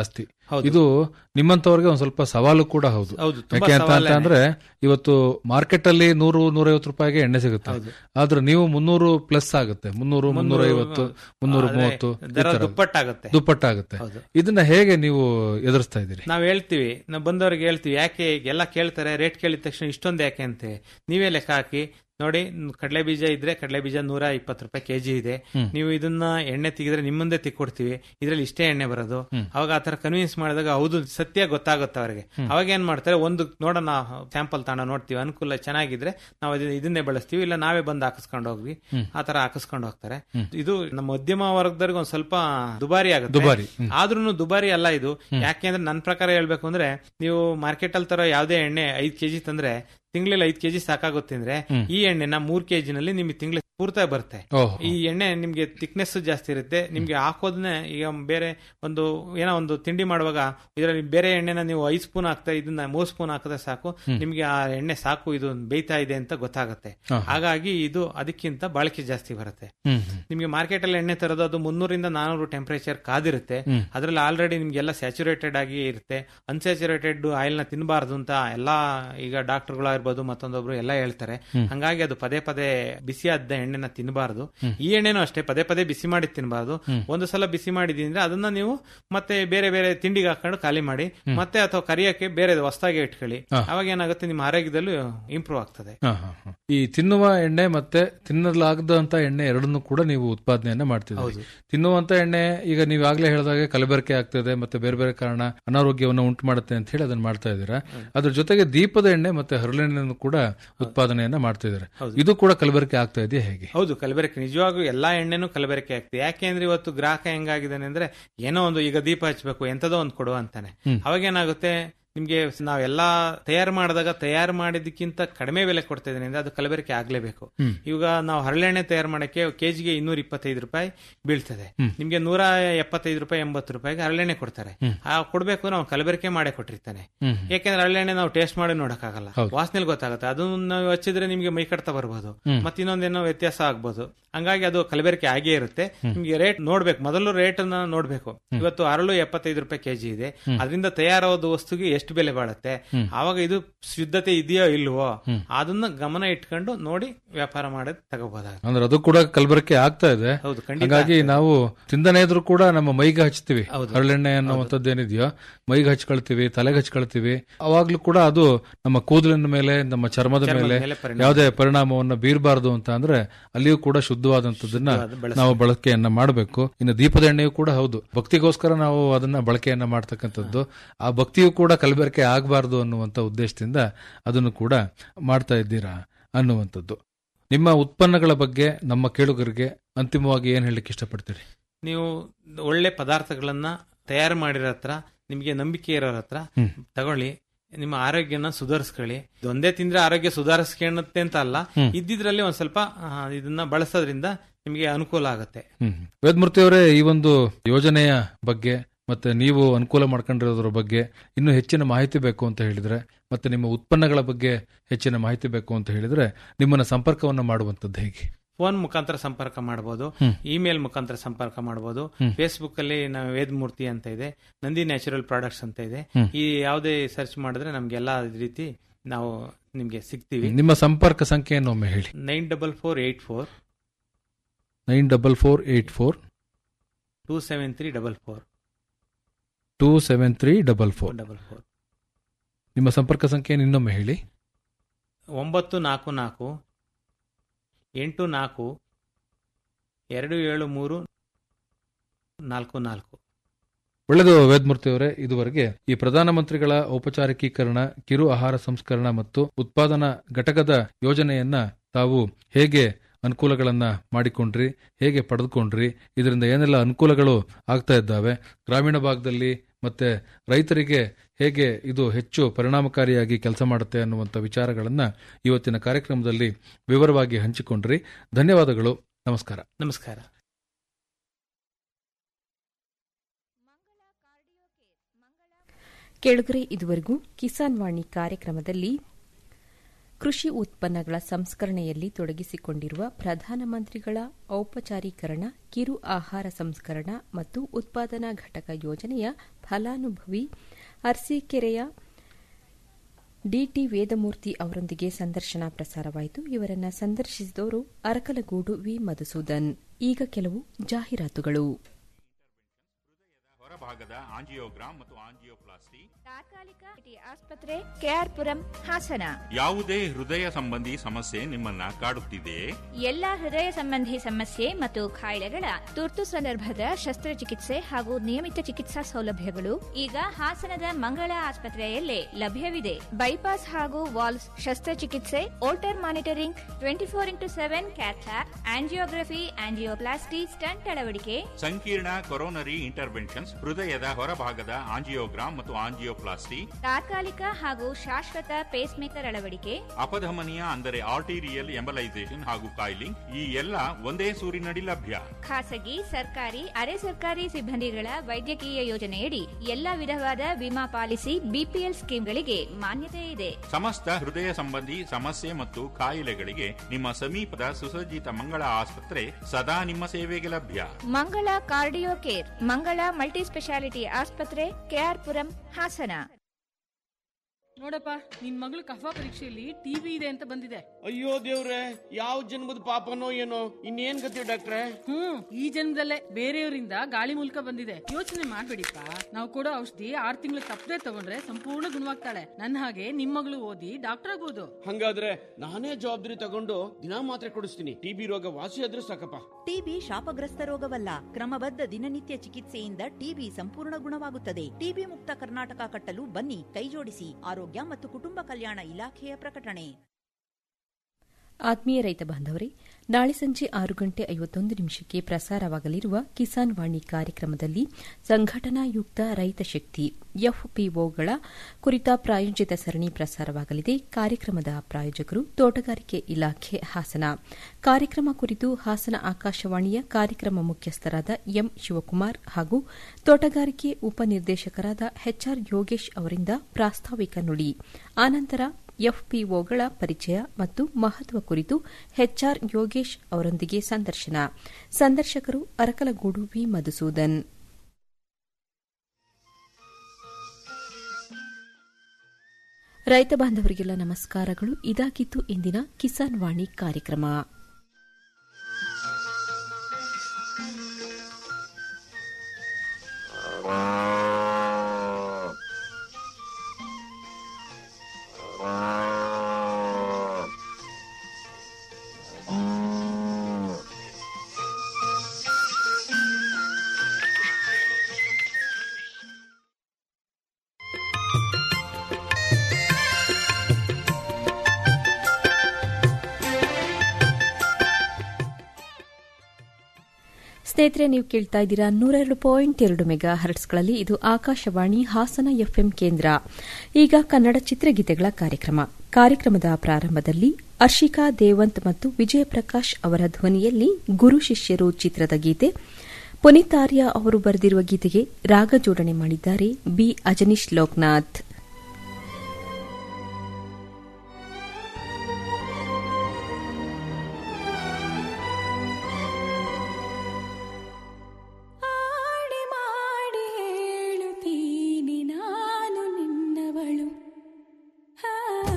ಇದು ನಿಮ್ಮಂತವ್ರಿಗೆ ಒಂದ್ ಸ್ವಲ್ಪ ಸವಾಲು ಕೂಡ ಹೌದು
ಹೌದು, ತುಂಬಾ
ಯಾಕೆ ಅಂತ
ಸವಾಲೇನೆ.
ಅಂದ್ರೆ ಇವತ್ತು ಮಾರ್ಕೆಟ್ ಅಲ್ಲಿ ನೂರು ನೂರೈವತ್ತು ರೂಪಾಯಿಗೆ ಎಣ್ಣೆ ಸಿಗುತ್ತೆ
ಹೌದು.
ಆದ್ರೆ ನೀವು ಮುನ್ನೂರು ಪ್ಲಸ್ ಆಗುತ್ತೆ ಮುನ್ನೂರು ಮುನ್ನೂರ ಐವತ್ತು ಮುನ್ನೂರ
ಆದ್ರೆ
ಮೂವತ್ತು ಈ
ದರ
ತರ.
ದುಪ್ಪಟ್ಟಾಗುತ್ತೆ.
ದುಪ್ಪಟ್ಟಾಗುತ್ತೆ
ಹೌದು.
ಇದನ್ನ ಹೇಗೆ ನೀವು ಎದುರಿಸ್ತಾ ಇದ್ದೀರಿ
ನಾವ್ ಹೇಳ್ತೀವಿ ನಾವು ಬಂದವ್ರಿಗೆ ಹೇಳ್ತೀವಿ ಯಾಕೆ ಎಲ್ಲ ಕೇಳ್ತಾರೆ ರೇಟ್ ಕೇಳಿದ ತಕ್ಷಣ ಇಷ್ಟೊಂದು ಯಾಕೆ ಅಂತೆ ನೀವೇ ಲೆಕ್ಕ ಹಾಕಿ ನೋಡಿ ಕಡಲೆ ಬೀಜ ಇದ್ರೆ ಕಡಲೆ ಬೀಜ ನೂರ ಇಪ್ಪತ್ತು ರೂಪಾಯಿ ಕೆಜಿ ಇದೆ
ಹ್ಮ್.
ನೀವು ಇದನ್ನ ಎಣ್ಣೆ ತೆಗೆದ್ರೆ ನಿಮ್ಮಂದೇ ತಿಕ್ಕೊಡ್ತೀವಿ ಇದ್ರಲ್ಲಿ ಇಷ್ಟೇ ಎಣ್ಣೆ ಬರೋದು
ಹ್ಮ್.
ಅವಾಗ ಆತರ ಕನ್ವಿನ್ಸ್ ಮಾಡಿದಾಗ ಹೌದು ಸತ್ಯ ಗೊತ್ತಾಗುತ್ತೆ ಅವ್ರಿಗೆ
ಹ್ಮ್.
ಅವಾಗ ಏನ್ ಮಾಡ್ತಾರೆ ಒಂದು ನೋಡೋಣ ಸ್ಯಾಂಪಲ್ ತಗೊಂಡು ನೋಡ್ತೀವಿ ಅನುಕೂಲ ಚೆನ್ನಾಗಿದ್ರೆ ನಾವು ಇದನ್ನ- ಇದನ್ನೇ ಬಳಸ್ತೀವಿ ಇಲ್ಲ ನಾವೇ ಬಂದು ಹಾಕಿಸ್ಕೊಂಡು ಹೋಗ್ವಿ
ಹ್ಮ್.
ಆತರ ಹಾಕಿಸ್ಕೊಂಡು ಹೋಗ್ತಾರೆ
ಹ್ಮ್.
ಇದು ನಮ್ಮ ಮಧ್ಯಮ ವರ್ಗದವ್ರಿಗೆ ಒಂದ್ ಸ್ವಲ್ಪ ದುಬಾರಿ ಆಗುತ್ತೆ
ದುಬಾರಿ, ಹ್ಮ್.
ಆದ್ರೂ ದುಬಾರಿ ಅಲ್ಲ ಇದು ಯಾಕೆಂದ್ರೆ ನನ್ನ ಪ್ರಕಾರ ಹೇಳ್ಬೇಕು ಅಂದ್ರೆ ನೀವು ಮಾರ್ಕೆಟ್ ಅಲ್ಲಿ ತರೋ ಯಾವ್ದೇ ಎಣ್ಣೆ ಐದ್ ಕೆಜಿ ತಂದ್ರೆ ತಿಂಗಳಲ್ಲಿ ಐದ್ ಕೆಜಿ ಸಾಕಾಗುತ್ತೆ ಅಂದ್ರೆ
ಹ್ಮ್.
ಈ ಎಣ್ಣೆನ ಮೂರ್ ಕೆಜಿ ನಲ್ಲಿ ನಿಮ್ಗೆ ತಿಂಗಳ ಪೂರ್ತಿ ಬರುತ್ತೆ
ಓಹೋ.
ಈ ಎಣ್ಣೆ ನಿಮ್ಗೆ ಥಿಕ್ನೆಸ್ ಜಾಸ್ತಿ ಇರುತ್ತೆ ನಿಮ್ಗೆ ಹಾಕೋದನ್ನೇ ಈಗ ಬೇರೆ ಒಂದು ಏನೋ ಒಂದು ತಿಂಡಿ ಮಾಡುವಾಗ ಇದರಲ್ಲಿ ಬೇರೆ ಎಣ್ಣೆನ ನೀವು ಐದು ಸ್ಪೂನ್ ಹಾಕ್ತಾ ಇದನ್ನ ಮೂರ್ ಸ್ಪೂನ್ ಹಾಕಿದ್ರೆ ಸಾಕು
ಹ್ಮ್.
ನಿಮ್ಗೆ ಆ ಎಣ್ಣೆ ಸಾಕು ಇದು ಬೇಯ್ತಾ ಇದೆ ಅಂತ ಗೊತ್ತಾಗುತ್ತೆ
ಹಾ.
ಹಾಗಾಗಿ ಇದು ಅದಕ್ಕಿಂತ ಬಾಳಿಕೆ ಜಾಸ್ತಿ ಬರುತ್ತೆ
ಹ್ಮ್, ಹ್ಮ್.
ನಿಮ್ಗೆ ಮಾರ್ಕೆಟ್ ಅಲ್ಲಿ ಎಣ್ಣೆ ತರೋದು ಅದು ಮುನ್ನೂರಿಂದ ನಾನೂರು ಟೆಂಪರೇಚರ್ ಕಾದಿರುತ್ತೆ
ಹ್ಮ್.
ಅದ್ರಲ್ಲಿ ಆಲ್ರೆಡಿ ನಿಮ್ಗೆಲ್ಲ ಸ್ಯಾಚುರೇಟೆಡ್ ಆಗಿ ಇರುತ್ತೆ ಅನ್ಸ್ಯಾಚುರೇಟೆಡ್ ಆಯಿಲ್ ನ ತಿನ್ನಬಾರ್ದು ಅಂತ ಎಲ್ಲಾ ಈಗ ಡಾಕ್ಟರ್ಗಳಾಗಿರ್ಬೋದು ಮತ್ತೊಂದೊಬ್ರು ಎಲ್ಲ ಹೇಳ್ತಾರೆ
ಹ್ಮ್.
ಹಂಗಾಗಿ ಅದು ಪದೇ ಪದೇ ಬಿಸಿಯಾದ ಎಣ್ಣೆನ ತಿನ್ನಬಾರ್ದು
ಹ್ಮ್.
ಈ ಎಣ್ಣೆನೂ ಅಷ್ಟೇ ಪದೇ ಪದೇ ಬಿಸಿ ಮಾಡಿ ತಿನ್ನಬಾರ್ದು
ಹ್ಮ್.
ಒಂದು ಸಲ ಬಿಸಿ ಮಾಡಿದ್ರೆ ಅದನ್ನ ನೀವು ಮತ್ತೆ ಬೇರೆ ಬೇರೆ ತಿಂಡಿಗೆ ಹಾಕೊಂಡು ಖಾಲಿ ಮಾಡಿ ಮತ್ತೆ ಅಥವಾ ಕರಿಯಕ್ಕೆ ಬೇರೆ ಹೊಸದಾಗಿ ಇಟ್ಕೊಳ್ಳಿ
ಹಾ.
ಅವಾಗ ಏನಾಗುತ್ತೆ ನಿಮ್ಮ ಆರೋಗ್ಯದಲ್ಲೂ ಇಂಪ್ರೂವ್ ಆಗ್ತದೆ
ಹಾ, ಹಾ, ಹಾ. ಈ ತಿನ್ನುವ ಎಣ್ಣೆ ಮತ್ತೆ ತಿನ್ನಲಾಗದಂತ ಎಣ್ಣೆ ಎರಡನ್ನೂ ಕೂಡ ನೀವು ಉತ್ಪಾದನೆಯನ್ನ ಮಾಡ್ತಿದ್ದೀರಿ
ಹೌದು.
ತಿನ್ನುವಂತ ಎಣ್ಣೆ ಈಗ ನೀವು ಆಗ್ಲೇ ಹೇಳಿದಾಗೆ ಕಲಬೆರಕೆ ಆಗ್ತದೆ ಮತ್ತೆ ಬೇರೆ ಬೇರೆ ಕಾರಣ ಅನಾರೋಗ್ಯವನ್ನು ಉಂಟು ಮಾಡುತ್ತೆ ಅಂತ ಹೇಳಿ ಅದನ್ನ ಮಾಡ್ತಾ ಇದ್ದೀರಾ ಅದ್ರ ಜೊತೆಗೆ ದೀಪದ ಎಣ್ಣೆ ಮತ್ತೆ ಹರಳೆಣ್ಣೆಯನ್ನು ಕೂಡ ಉತ್ಪಾದನೆಯನ್ನ ಮಾಡ್ತಿದ್ದಾರೆ
ಹೌದು.
ಇದು ಕೂಡ ಕಲಬೆರಕೆ ಆಗ್ತಾ ಇದೆಯಾ ಹೇಗೆ
ಹೌದು ಕಲಬೆರಕೆ ನಿಜವಾಗ್ಲೂ ಎಲ್ಲಾ ಎಣ್ಣೆನೂ ಕಲಬೆರಕೆ ಆಗ್ತದೆ ಯಾಕೆ ಅಂದ್ರೆ ಇವತ್ತು ಗ್ರಾಹಕ ಹೆಂಗಾಗಿದ್ದಾನೆ ಅಂದ್ರೆ ಏನೋ ಒಂದು ಈಗ ದೀಪ ಹಚ್ಬೇಕು ಎಂತದೋ ಒಂದು ಕೊಡು ಅಂತಾನೆ
ಹ್ಮ್.
ಅವಾಗ ಏನಾಗುತ್ತೆ ನಿಮ್ಗೆ ನಾವೆಲ್ಲಾ ತಯಾರು ಮಾಡಿದಾಗ ತಯಾರು ಮಾಡಿದಕ್ಕಿಂತ ಕಡಿಮೆ ಬೆಲೆ ಕೊಡ್ತಾ ಇದ್ದೀನಿ ಅಂದ್ರೆ ಅದು ಕಲಬೆರಕೆ ಆಗ್ಲೇಬೇಕು
ಹ್ಮ್.
ಇವಾಗ ನಾವು ಹರಳೆಣ್ಣೆ ತಯಾರು ಮಾಡಕ್ಕೆ ಕೆಜಿಗೆ ಇನ್ನೂರ ಇಪ್ಪತ್ತೈದು ರೂಪಾಯಿ ಬೀಳ್ತದೆ
ಹ್ಮ್.
ನಿಮ್ಗೆ ನೂರ ಎಪ್ಪತ್ತೈದು ರೂಪಾಯಿ ಎಂಬತ್ತು ರೂಪಾಯಿಗೆ ಹರಳೆಣ್ಣೆ ಕೊಡ್ತಾರೆ
ಹ್ಮ್.
ಆ ಕೊಡ್ಬೇಕು ನಾವು ಕಲಬೆರಕೆ ಮಾಡೇ ಕೊಟ್ಟಿರ್ತಾನೆ
ಹ್ಮ್.
ಯಾಕೆಂದ್ರೆ ಹರಳೆಣ್ಣೆ ನಾವು ಟೇಸ್ಟ್ ಮಾಡಿ ನೋಡಕ್ಕಾಗಲ್ಲ
ಹೌದು.
ವಾಸನೆಲಿ ಗೊತ್ತಾಗುತ್ತೆ ಅದನ್ನ ನಾವು ಹಚ್ಚಿದ್ರೆ ನಿಮ್ಗೆ ಮೈ ಕಟ್ತಾ ಬರ್ಬೋದು
ಹ್ಮ್.
ಮತ್ತೆ ಇನ್ನೊಂದೇನೋ ವ್ಯತ್ಯಾಸ ಆಗ್ಬೋದು ಹಂಗಾಗಿ ಅದು ಕಲಬೆರಕೆ ಆಗೇ ಇರುತ್ತೆ ನಿಮ್ಗೆ ರೇಟ್ ನೋಡ್ಬೇಕು ಮೊದಲು ರೇಟ್ ಅನ್ನ ನೋಡ್ಬೇಕು ಇವತ್ತು ಅರಳು ಎಪ್ಪತ್ತೈದು ರೂಪಾಯಿ ಕೆಜಿ ಇದೆ
ಹ್ಮ್.
ಅದರಿಂದ ತಯಾರಾದ ವಸ್ತುಗೆ ಎಷ್ಟು ಬೆಲೆ ಬಾಳುತ್ತೆ
ಹ್ಮ್.
ಆವಾಗ ಇದು ಶುದ್ಧತೆ ಇದೆಯೋ ಇಲ್ವೋ
ಹ್ಮ್.
ಅದನ್ನ ಗಮನ ಇಟ್ಕೊಂಡು ನೋಡಿ ವ್ಯಾಪಾರ ಮಾಡೋದು ತಗೋಬಹುದಾಗುತ್ತೆ
ಅಂದ್ರೆ ಅದು ಕೂಡ ಕಲಬೆರಕೆ ಆಗ್ತಾ ಇದೆ
ಹೌದು, ಖಂಡಿತ
ಹಾಗಾಗಿ ನಾವು ತಿಂದನೇ ಇದ್ರು ಕೂಡ ನಮ್ಮ ಮೈಗೆ ಹಚ್ತೀವಿ
ಹೌದು.
ಹರಳೆಣ್ಣೆ ಅನ್ನುವಂಥದ್ದು ಏನಿದೆಯೋ ಮೈಗೆ ಹಚ್ಕೊಳ್ತೀವಿ ತಲೆಗೆ ಹಚ್ಕೊಳ್ತೀವಿ ಅವಾಗ್ಲೂ ಕೂಡ ಅದು ನಮ್ಮ ಕೂದಲಿನ ಮೇಲೆ ನಮ್ಮ ಚರ್ಮದ
ಚರ್ಮದ
ಮೇಲೆ
ಮೇಲೆ ಪರಿಣಾಮ.
ಯಾವುದೇ ಪರಿಣಾಮವನ್ನು ಬೀರಬಾರದು ಅಂತ ಅಂದ್ರೆ ಅಲ್ಲಿಯೂ ಕೂಡ ಶುದ್ಧವಾದಂತದನ್ನ
ಶುದ್ಧವಾದ ಬಳಸ್ಬೇಕು.
ನಾವು ಬಳಕೆಯನ್ನ ಮಾಡಬೇಕು ಇನ್ನು ದೀಪದ ಎಣ್ಣೆಯೂ ಕೂಡ ಹೌದು ಭಕ್ತಿಗೋಸ್ಕರ ನಾವು ಅದನ್ನ ಬಳಕೆಯನ್ನ ಮಾಡ್ತಕ್ಕಂಥದ್ದು ಆ ಭಕ್ತಿಯೂ ಕೂಡ ಕಲಬೆರಕೆ ಆಗಬಾರ್ದು ಅನ್ನುವಂತ ಉದ್ದೇಶದಿಂದ ಅದನ್ನು ಕೂಡ ಮಾಡ್ತಾ ಇದ್ದೀರಾ ಅನ್ನುವಂಥದ್ದು ನಿಮ್ಮ ಉತ್ಪನ್ನಗಳ ಬಗ್ಗೆ ನಮ್ಮ ಕೇಳುಗರಿಗೆ ಅಂತಿಮವಾಗಿ ಏನ್ ಹೇಳಲಿಕ್ಕೆ ಇಷ್ಟಪಡ್ತೀರಿ
ನೀವು ಒಳ್ಳೆ ಪದಾರ್ಥಗಳನ್ನ ತಯಾರು ಮಾಡಿರೋ ಹತ್ರ ನಿಮ್ಗೆ ನಂಬಿಕೆ ಇರೋರ ಹತ್ರ
ಹ್ಮ್.
ತಗೊಳ್ಳಿ ನಿಮ್ಮ ಆರೋಗ್ಯನ ಸುಧಾರಿಸ್ಕೊಳ್ಳಿ ಒಂದೇ ತಿಂದ್ರೆ ಆರೋಗ್ಯ ಸುಧಾರಿಸ್ಕೊಳ್ಳುತ್ತೆ ಅಂತ ಅಲ್ಲ
ಹ್ಮ್.
ಇದ್ದಿದ್ರಲ್ಲಿ ಒಂದ್ ಸ್ವಲ್ಪ ಆ, ಇದನ್ನ ಬಳಸೋದ್ರಿಂದ ನಿಮಗೆ ಅನುಕೂಲ ಆಗುತ್ತೆ
ಹ್ಮ್ ವೇದಮೂರ್ತಿ ಅವರೇ ಈ ಒಂದು ಯೋಜನೆಯ ಬಗ್ಗೆ ಮತ್ತೆ ನೀವು ಅನುಕೂಲ ಮಾಡ್ಕೊಂಡಿರೋದ್ರ ಬಗ್ಗೆ ಇನ್ನೂ ಹೆಚ್ಚಿನ ಮಾಹಿತಿ ಬೇಕು ಅಂತ ಹೇಳಿದ್ರೆ ಮತ್ತೆ ನಿಮ್ಮ ಉತ್ಪನ್ನಗಳ ಬಗ್ಗೆ ಹೆಚ್ಚಿನ ಮಾಹಿತಿ ಬೇಕು ಅಂತ ಹೇಳಿದ್ರೆ ನಿಮ್ಮನ್ನ ಸಂಪರ್ಕವನ್ನು ಮಾಡುವಂತದ್ದು ಹೇಗೆ
ಫೋನ್ ಮುಖಾಂತರ ಸಂಪರ್ಕ ಮಾಡಬಹುದು
ಹ್ಮ್.
ಇಮೇಲ್ ಮುಖಾಂತರ ಸಂಪರ್ಕ ಮಾಡಬಹುದು
ಹ್ಮ್.
ಫೇಸ್ಬುಕ್ ಅಲ್ಲಿ ನಾವು ವೇದಮೂರ್ತಿ ಅಂತ ಇದೆ ನಂದಿ ನ್ಯಾಚುರಲ್ ಪ್ರಾಡಕ್ಟ್ಸ್ ಅಂತ ಇದೆ
ಹ್ಮ್.
ಈ ಯಾವುದೇ ಸರ್ಚ್ ಮಾಡಿದ್ರೆ ನಮ್ಗೆ ಎಲ್ಲಾ ರೀತಿ ನಾವು ನಿಮ್ಗೆ ಸಿಗ್ತೀವಿ
ನಿಮ್ಮ ಸಂಪರ್ಕ ಸಂಖ್ಯೆಯನ್ನು ಒಮ್ಮೆ ಹೇಳಿ
nine double four eight four
nine double four eight four
two seven three double four
two seven three double four
double four
ನಿಮ್ಮ ಸಂಪರ್ಕ ಸಂಖ್ಯೆಯನ್ನು ಇನ್ನೊಮ್ಮೆ ಹೇಳಿ
ಒಂಬತ್ತು ನಾಲ್ಕು ನಾಲ್ಕು ಎಂಟು ನಾಲ್ಕು ಎರಡು ಏಳು ಮೂರು ನಾಲ್ಕು ನಾಲ್ಕು
ಒಳ್ಳೆಯದು ವೇದಮೂರ್ತಿ ಅವರೇ ಇದುವರೆಗೆ ಈ ಪ್ರಧಾನಮಂತ್ರಿಗಳ ಔಪಚಾರಿಕೀಕರಣ ಕಿರು ಆಹಾರ ಸಂಸ್ಕರಣ ಮತ್ತು ಉತ್ಪಾದನಾ ಘಟಕದ ಯೋಜನೆಯನ್ನ ತಾವು ಹೇಗೆ ಅನುಕೂಲಗಳನ್ನ ಮಾಡಿಕೊಂಡ್ರಿ ಹೇಗೆ ಪಡೆದುಕೊಂಡ್ರಿ ಇದರಿಂದ ಏನೆಲ್ಲ ಅನುಕೂಲಗಳು ಆಗ್ತಾ ಇದ್ದಾವೆ ಗ್ರಾಮೀಣ ಭಾಗದಲ್ಲಿ ಮತ್ತೆ ರೈತರಿಗೆ ಹೇಗೆ ಇದು ಹೆಚ್ಚು ಪರಿಣಾಮಕಾರಿಯಾಗಿ ಕೆಲಸ ಮಾಡುತ್ತೆ ಅನ್ನುವಂಥ ವಿಚಾರಗಳನ್ನ ಇವತ್ತಿನ ಕಾರ್ಯಕ್ರಮದಲ್ಲಿ ವಿವರವಾಗಿ ಹಂಚಿಕೊಂಡ್ರಿ ಧನ್ಯವಾದಗಳು ನಮಸ್ಕಾರ
ನಮಸ್ಕಾರ
ಕೇಳುಗರೆ ಇದುವರೆಗೂ ಕಿಸಾನ್ ವಾಣಿ ಕಾರ್ಯಕ್ರಮದಲ್ಲಿ ಕೃಷಿ ಉತ್ಪನ್ನಗಳ ಸಂಸ್ಕರಣೆಯಲ್ಲಿ ತೊಡಗಿಸಿಕೊಂಡಿರುವ ಪ್ರಧಾನಮಂತ್ರಿಗಳ ಔಪಚಾರೀಕರಣ ಕಿರು ಆಹಾರ ಸಂಸ್ಕರಣ ಮತ್ತು ಉತ್ಪಾದನಾ ಘಟಕ ಯೋಜನೆಯ ಫಲಾನುಭವಿ ಅರ್ಸಿಕೆರೆಯ ಡಿಟಿ ವೇದಮೂರ್ತಿ ಅವರೊಂದಿಗೆ ಸಂದರ್ಶನ ಪ್ರಸಾರವಾಯಿತು ಇವರನ್ನ ಸಂದರ್ಶಿಸಿದವರು ಅರಕಲಗೂಡು ವಿ ಮಧುಸೂದನ್ ಈಗ ಕೆಲವು ಜಾಹೀರಾತುಗಳು
ಹೊರಭಾಗದ ಆಂಜಿಯೋಗ್ರಾಮ್ ಮತ್ತು ಆಂಜಿಯೋಪ್ಲಾಸ್ಟಿ
ತಾತ್ಕಾಲಿಕ ಆಸ್ಪತ್ರೆ ಕೆಆರ್ಪುರಂ ಹಾಸನ
ಯಾವುದೇ ಹೃದಯ ಸಂಬಂಧಿ ಸಮಸ್ಯೆ ನಿಮ್ಮನ್ನ ಕಾಡುತ್ತಿದೆಯೇ
ಎಲ್ಲಾ ಹೃದಯ ಸಂಬಂಧಿ ಸಮಸ್ಯೆ ಮತ್ತು ಕಾಯಿಲೆಗಳ ತುರ್ತು ಸಂದರ್ಭದ ಶಸ್ತ್ರಚಿಕಿತ್ಸೆ ಹಾಗೂ ನಿಯಮಿತ ಚಿಕಿತ್ಸಾ ಸೌಲಭ್ಯಗಳು ಈಗ ಹಾಸನದ ಮಂಗಳ ಆಸ್ಪತ್ರೆಯಲ್ಲೇ ಲಭ್ಯವಿದೆ ಬೈಪಾಸ್ ಹಾಗೂ ವಾಲ್ಸ್ ಶಸ್ತ್ರಚಿಕಿತ್ಸೆ Holter monitoring twenty four into seven cath lab angiography angioplasty stent ಅಳವಡಿಕೆ
ಸಂಕೀರ್ಣ ಕೊರೋನರಿ ಇಂಟರ್ವೆನ್ಷನ್ಸ್ ಹೃದಯದ ಹೊರಭಾಗದ ಆಂಜಿಯೋಗ್ರಾಮ್ ಮತ್ತು ಆಂಜಿಯೋಪ್ಲಾಸ್ಟಿ
ತಾತ್ಕಾಲಿಕ ಹಾಗೂ ಶಾಶ್ವತ ಪೇಸ್ಮೇಕರ್ ಅಳವಡಿಕೆ
ಅಪಧಮನಿಯ ಅಂದರೆ ಆರ್ಟಿರಿಯಲ್ ಎಂಬಲೈಸೇಷನ್ ಹಾಗೂ ಕಾಯಿಲಿಂಗ್ ಈ ಎಲ್ಲ ಒಂದೇ ಸೂರಿನಡಿ ಲಭ್ಯ
ಖಾಸಗಿ ಸರ್ಕಾರಿ ಅರೆ ಸರ್ಕಾರಿ ಸಿಬ್ಬಂದಿಗಳ ವೈದ್ಯಕೀಯ ಯೋಜನೆಯಡಿ ಎಲ್ಲಾ ವಿಧವಾದ ವಿಮಾ ಪಾಲಿಸಿ ಬಿಪಿಎಲ್ ಸ್ಕೀಮ್ಗಳಿಗೆ ಮಾನ್ಯತೆ ಇದೆ
ಸಮಸ್ತ ಹೃದಯ ಸಂಬಂಧಿ ಸಮಸ್ಯೆ ಮತ್ತು ಕಾಯಿಲೆಗಳಿಗೆ ನಿಮ್ಮ ಸಮೀಪದ ಸುಸಜ್ಜಿತ ಮಂಗಳ ಆಸ್ಪತ್ರೆ ಸದಾ ನಿಮ್ಮ ಸೇವೆಗೆ ಲಭ್ಯ
Mangala cardio care Mangala multi speciality ಆಸ್ಪತ್ರೆ ಕೆಆರ್ಪುರಂ ಹಾಸನ
ನೋಡಪ್ಪ ನಿನ್ ಮಗಳು ಕಫ ಪರೀಕ್ಷೆಯಲ್ಲಿ ಟಿವಿ ಇದೆ ಅಂತ ಬಂದಿದೆ
ಅಯ್ಯೋ ದೇವ್ರೆ ಯಾವ ಜನ್ಮದ ಪಾಪನೋ ಏನೋ ಇನ್ನೇನ್ ಗತಿ ಡಾಕ್ಟ್ರೆ
ಹ್ಮ್ ಈ ಜನ್ಮದಲ್ಲೇ ಬೇರೆಯವರಿಂದ ಗಾಳಿ ಮೂಲಕ ಬಂದಿದೆ ಯೋಚನೆ ಮಾಡ್ಬೇಡಿಪ್ಪ ನಾವು ಕೊಡೋ ಔಷಧಿ ಆರ್ ತಿಂಗಳು ತಪ್ಪದೆ ತಗೊಂಡ್ರೆ ಸಂಪೂರ್ಣ ಗುಣವಾಗ್ತಾಳೆ ನನ್ನ ಹಾಗೆ ನಿಮ್ ಮಗಳು ಓದಿ ಡಾಕ್ಟರ್ ಆಗ್ಬೋದು
ಹಂಗಾದ್ರೆ ನಾನೇ ಜವಾಬ್ದಾರಿ ತಗೊಂಡು ದಿನಾ ಮಾತ್ರೆ ಕೊಡಿಸ್ತೀನಿ ಟಿಬಿ ರೋಗ ವಾಸಿ ಆದ್ರೆ ಸಾಕಪ್ಪ
ಟಿಬಿ ಶಾಪಗ್ರಸ್ತ ರೋಗವಲ್ಲ ಕ್ರಮಬದ್ಧ ದಿನನಿತ್ಯ ಚಿಕಿತ್ಸೆಯಿಂದ ಟಿಬಿ ಸಂಪೂರ್ಣ ಗುಣವಾಗುತ್ತದೆ ಟಿಬಿ ಮುಕ್ತ ಕರ್ನಾಟಕ ಕಟ್ಟಲು ಬನ್ನಿ ಕೈಜೋಡಿಸಿ ಆರೋಗ್ಯ ಮತ್ತು ಕುಟುಂಬ ಕಲ್ಯಾಣ ಇಲಾಖೆಯ ಪ್ರಕಟಣೆ
ಆತ್ಮೀಯ ರೈತ ಬಾಂಧವರೇ ನಾಳೆ ಸಂಜೆ ಆರು ಗಂಟೆ ಐವತ್ತೊಂದು ನಿಮಿಷಕ್ಕೆ ಪ್ರಸಾರವಾಗಲಿರುವ ಕಿಸಾನ್ ವಾಣಿ ಕಾರ್ಯಕ್ರಮದಲ್ಲಿ ಸಂಘಟನಾಯುಕ್ತ ರೈತ ಶಕ್ತಿ ಎಫ್ಪಿಒಗಳ ಕುರಿತ ಪ್ರಾಯೋಜಿತ ಸರಣಿ ಪ್ರಸಾರವಾಗಲಿದೆ ಕಾರ್ಯಕ್ರಮದ ಪ್ರಾಯೋಜಕರು ತೋಟಗಾರಿಕೆ ಇಲಾಖೆ ಹಾಸನ ಕಾರ್ಯಕ್ರಮ ಕುರಿತು ಹಾಸನ ಆಕಾಶವಾಣಿಯ ಕಾರ್ಯಕ್ರಮ ಮುಖ್ಯಸ್ಥರಾದ ಎಂ ಶಿವಕುಮಾರ್ ಹಾಗೂ ತೋಟಗಾರಿಕೆ ಉಪನಿರ್ದೇಶಕರಾದ ಎಚ್ಆರ್ ಯೋಗೇಶ್ ಅವರಿಂದ ಪ್ರಾಸ್ತಾವಿಕ ನುಡಿ ಆನಂತರ ಎಫ್ಪಿಒಗಳ ಪರಿಚಯ ಮತ್ತು ಮಹತ್ವ ಕುರಿತು ಎಚ್ಆರ್ ಯೋಗೇಶ್ ಅವರೊಂದಿಗೆ ಸಂದರ್ಶನ ಸಂದರ್ಶಕರು ಅರಕಲಗೂಡು ವಿ ಮಧುಸೂದನ್ ರೈತ ಬಾಂಧವರಿಗೆಲ್ಲ ನಮಸ್ಕಾರಗಳು ಇದಾಗಿತ್ತು ಇಂದಿನ ಕಿಸಾನ್ ವಾಣಿ ಕಾರ್ಯಕ್ರಮ ಸ್ನೇಹಿತರೆ ನೀವು ಕೇಳ್ತಾ ಇದ್ದೀರಾ ನೂರೆರಡು ಪಾಯಿಂಟ್ ಎರಡು ಮೆಗಾ ಹರ್ಟ್ಸ್ಗಳಲ್ಲಿ ಇದು ಆಕಾಶವಾಣಿ ಹಾಸನ ಎಫ್ಎಂ ಕೇಂದ್ರ ಈಗ ಕನ್ನಡ ಚಿತ್ರಗೀತೆಗಳ ಕಾರ್ಯಕ್ರಮ ಕಾರ್ಯಕ್ರಮದ ಪ್ರಾರಂಭದಲ್ಲಿ ಅರ್ಷಿಕಾ ದೇವಂತ್ ಮತ್ತು ವಿಜಯ ಪ್ರಕಾಶ್ ಅವರ ಧ್ವನಿಯಲ್ಲಿ ಗುರು ಶಿಷ್ಯರು ಚಿತ್ರದ ಗೀತೆ ಪುನೀತ್ ಆರ್ಯ ಅವರು ಬರೆದಿರುವ ಗೀತೆಗೆ ರಾಗ ಜೋಡಣೆ ಮಾಡಿದ್ದಾರೆ ಬಿ ಅಜನೀಶ್ ಲೋಕನಾಥ್
ಆಡಿ ಮಾಡಿ ಹೇಳುತ್ತೀನಿ ನಾನು ನಿನ್ನವಳು ಆ,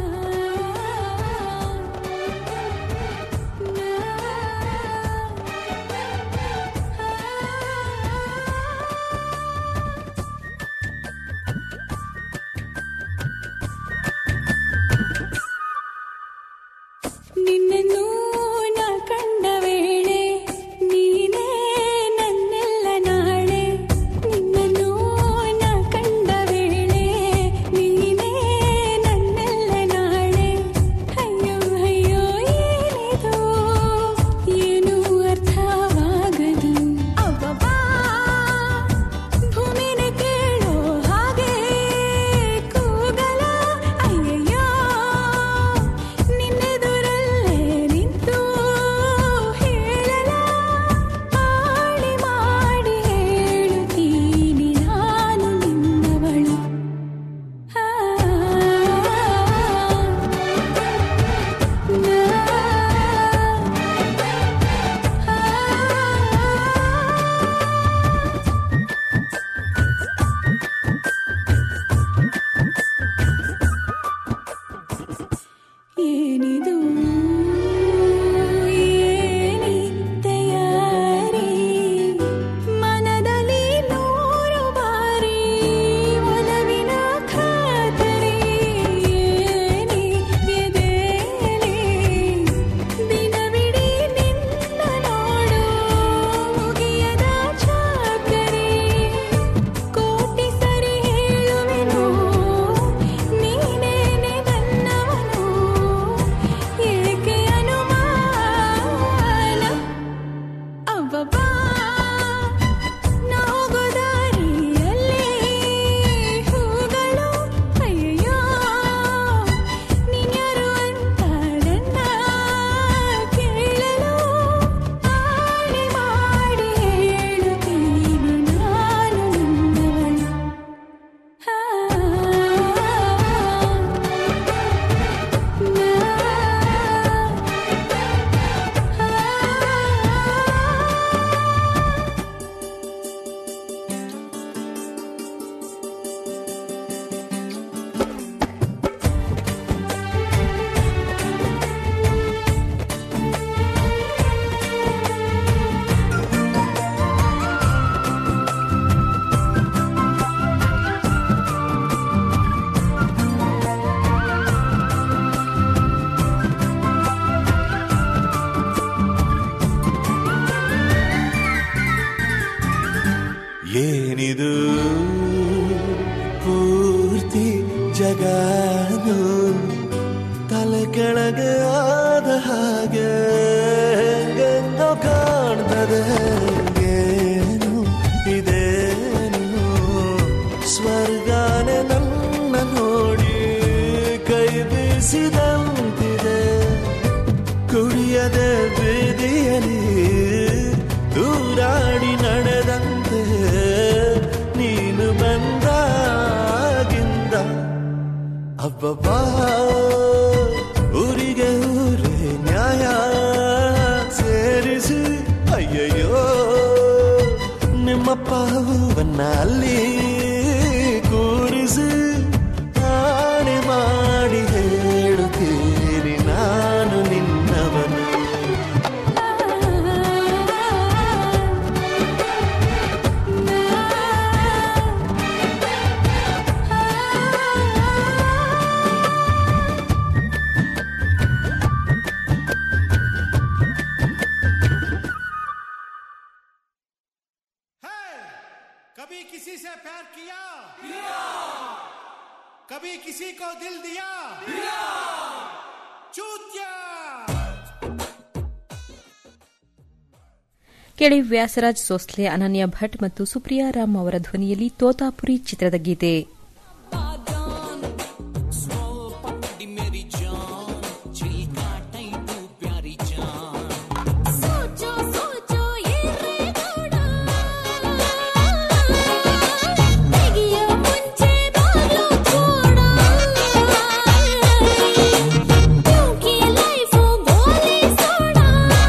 ನಿನ್ನನ್ನು ನಾ ಕಂಡ ವೇಳೆ ನೀನೇ ನನ್ನೆಲ್ಲ ನಾಳೆ ನಿನ್ನನ್ನು ನಾ ಕಂಡ ವೇಳೆ ನೀನೇ ನನ್ನೆಲ್ಲ ನಾಳೆ ಅಯ್ಯೋ ಅಯ್ಯೋ ಏನಿದು ಏನು ಅರ್ಥವಾಗದು ಅಬ್ಬಬ್ಬಾ ಭೂಮಿನ ಕೇಳೋ ಹಾಗೆ ಕೂಗಲ ಅಯ್ಯಯ್ಯೋ ನಿನ್ನೆದುರಲ್ಲೇ
ಹಾಗೆ ಹೆಂಗೆಂಗೋ ಕಾಣ್ತದೆ ಏನು ಇದೇನು ಸ್ವರ್ಗಾನೆ ನನ್ನ ನೋಡಿ ಕೈ ಬೀಸಿದಂತಿದೆ ಕುಡಿಯದೆ ಬೀದಿಯಲಿ ದೂರಾಡಿ ನಡೆದಂತೆ ನೀನು ಬಂದಾಗಿಂದ ಅಬ್ಬಬ್ಬಾ ಊರಿಗೆ ಊರೇ ನ್ಯಾಯ ಸೇರಿಸಿ ಅಯ್ಯಯ್ಯೋ ನಿಮ್ಮಪ್ಪ ಹೂವನ್ನ ಅಲ್ಲಿ ಕೂರಿಸಿ ಆಣೆ ಮಾಡಿ ಹೇಳುತ್ತೀನಿ ನಾನು ನಿನ್ನವನು
कभी किसी से प्यार किया कभी किसी को दिल दिया चूतिया
ಕೇಳಿ ವ್ಯಾಸರಾಜ್ ಸೋಸ್ಲೆ ಅನನ್ಯ ಭಟ್ ಮತ್ತು ಸುಪ್ರಿಯಾ ರಾಮ್ ಅವರ ಧ್ವನಿಯಲ್ಲಿ ತೋತಾಪುರಿ ಚಿತ್ರದ ಗೀತೆ
मेरी जान छिलका टैटू प्यारी जान
सोचो सोचो ये रे गौड़ा ತೆಗಿಯೋ ಮುಂಚೆ ಬಾಗ್ಲು ಕೂಡ ಕ್ಯೂಂಕಿ ಲೈಫು ಗೋಲಿ ಸೋಡಾ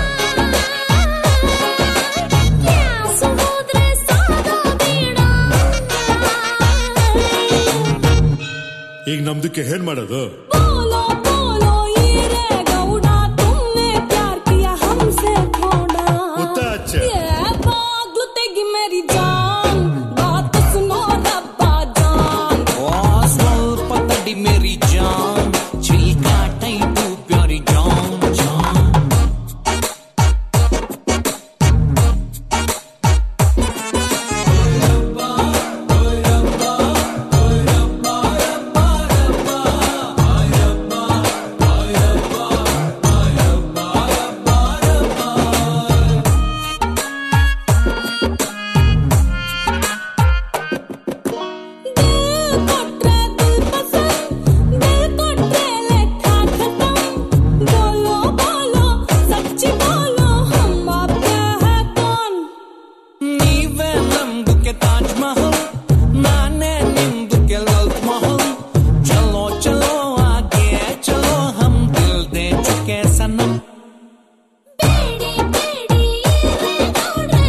ಗ್ಯಾಸ್ ಹೋದ್ರೆ ಸಾದೋ ಬೇಡ
ಈಗ ನಮ್ದಕ್ಕೆ ಏನ್ ಮಾಡೋದು
बोलो बोलो ये रे गौड़ा तुमने प्यार किया हमसे थोड़ा
उतना अच्छा।
ये बागलु तेगी मेरी जान बात सुनो रब्बा जान
ಸ್ವಲ್ಪ ತಡಿ ಮೇರಿ ಜಾನ್ ಚಿಲ್ಕಾ ಟೈಟು ಪ್ಯಾರಿ ಜಾನ್ ಜಾನ್
ಕೊಟ್ರೆ ದಿಲ್ ಪಸಂದ್ ದಿಲ್ ಕೊಟ್ರೆ ಲೆಕ್ಕ ಖತಮ್ बोलो बोलो सच्ची बोलो हम आपके है कौन
ನೀವೇ ನಮ್ದಕ್ಕೆ ತಾಜ್ ಮಹಲ್ ನಾನೇ ನಿಮ್ದಕ್ಕೆ ಲಲ್ ಮಹಲ್ ಚಲೋ ಚಲೋ ಆಗೆ ಚಲೋ ಹಮ್ ದಿಲ್ ದೇ ಚುಕೆ ಸನಮ್
ಬೇಡಿ ಬೇಡಿ ರೆ ಗೌಡ್ರೆ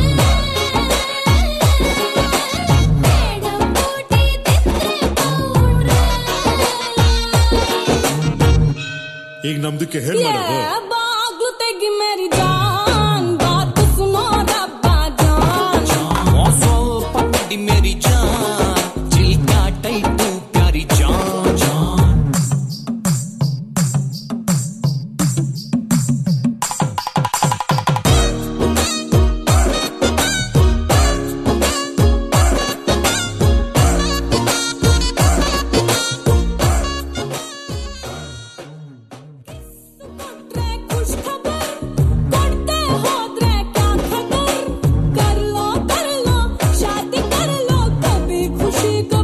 ಮೇಡಮ್ ಬೂಟಿ ತಿಂದ್ರೆ ಪೌಡ್ರೆ
ಈಗ ನಮ್ದಕ್ಕೆ ಏನ್ ಮಾಡೋದು
ये बागलु तेगी मेरी जान बात सुनो रब्बा जान
ಸ್ವಲ್ಪ ತಡಿ ಮೇರಿ ಜಾನ್ ಚಿಲ್ಕಾ ಟೈಟು ಪ್ಯಾರಿ ಜಾನ್ ಜಾನ್
खुश खबर करते होद्रे क्या खबर कर लो कर लो शादी कर लो कभी खुशी को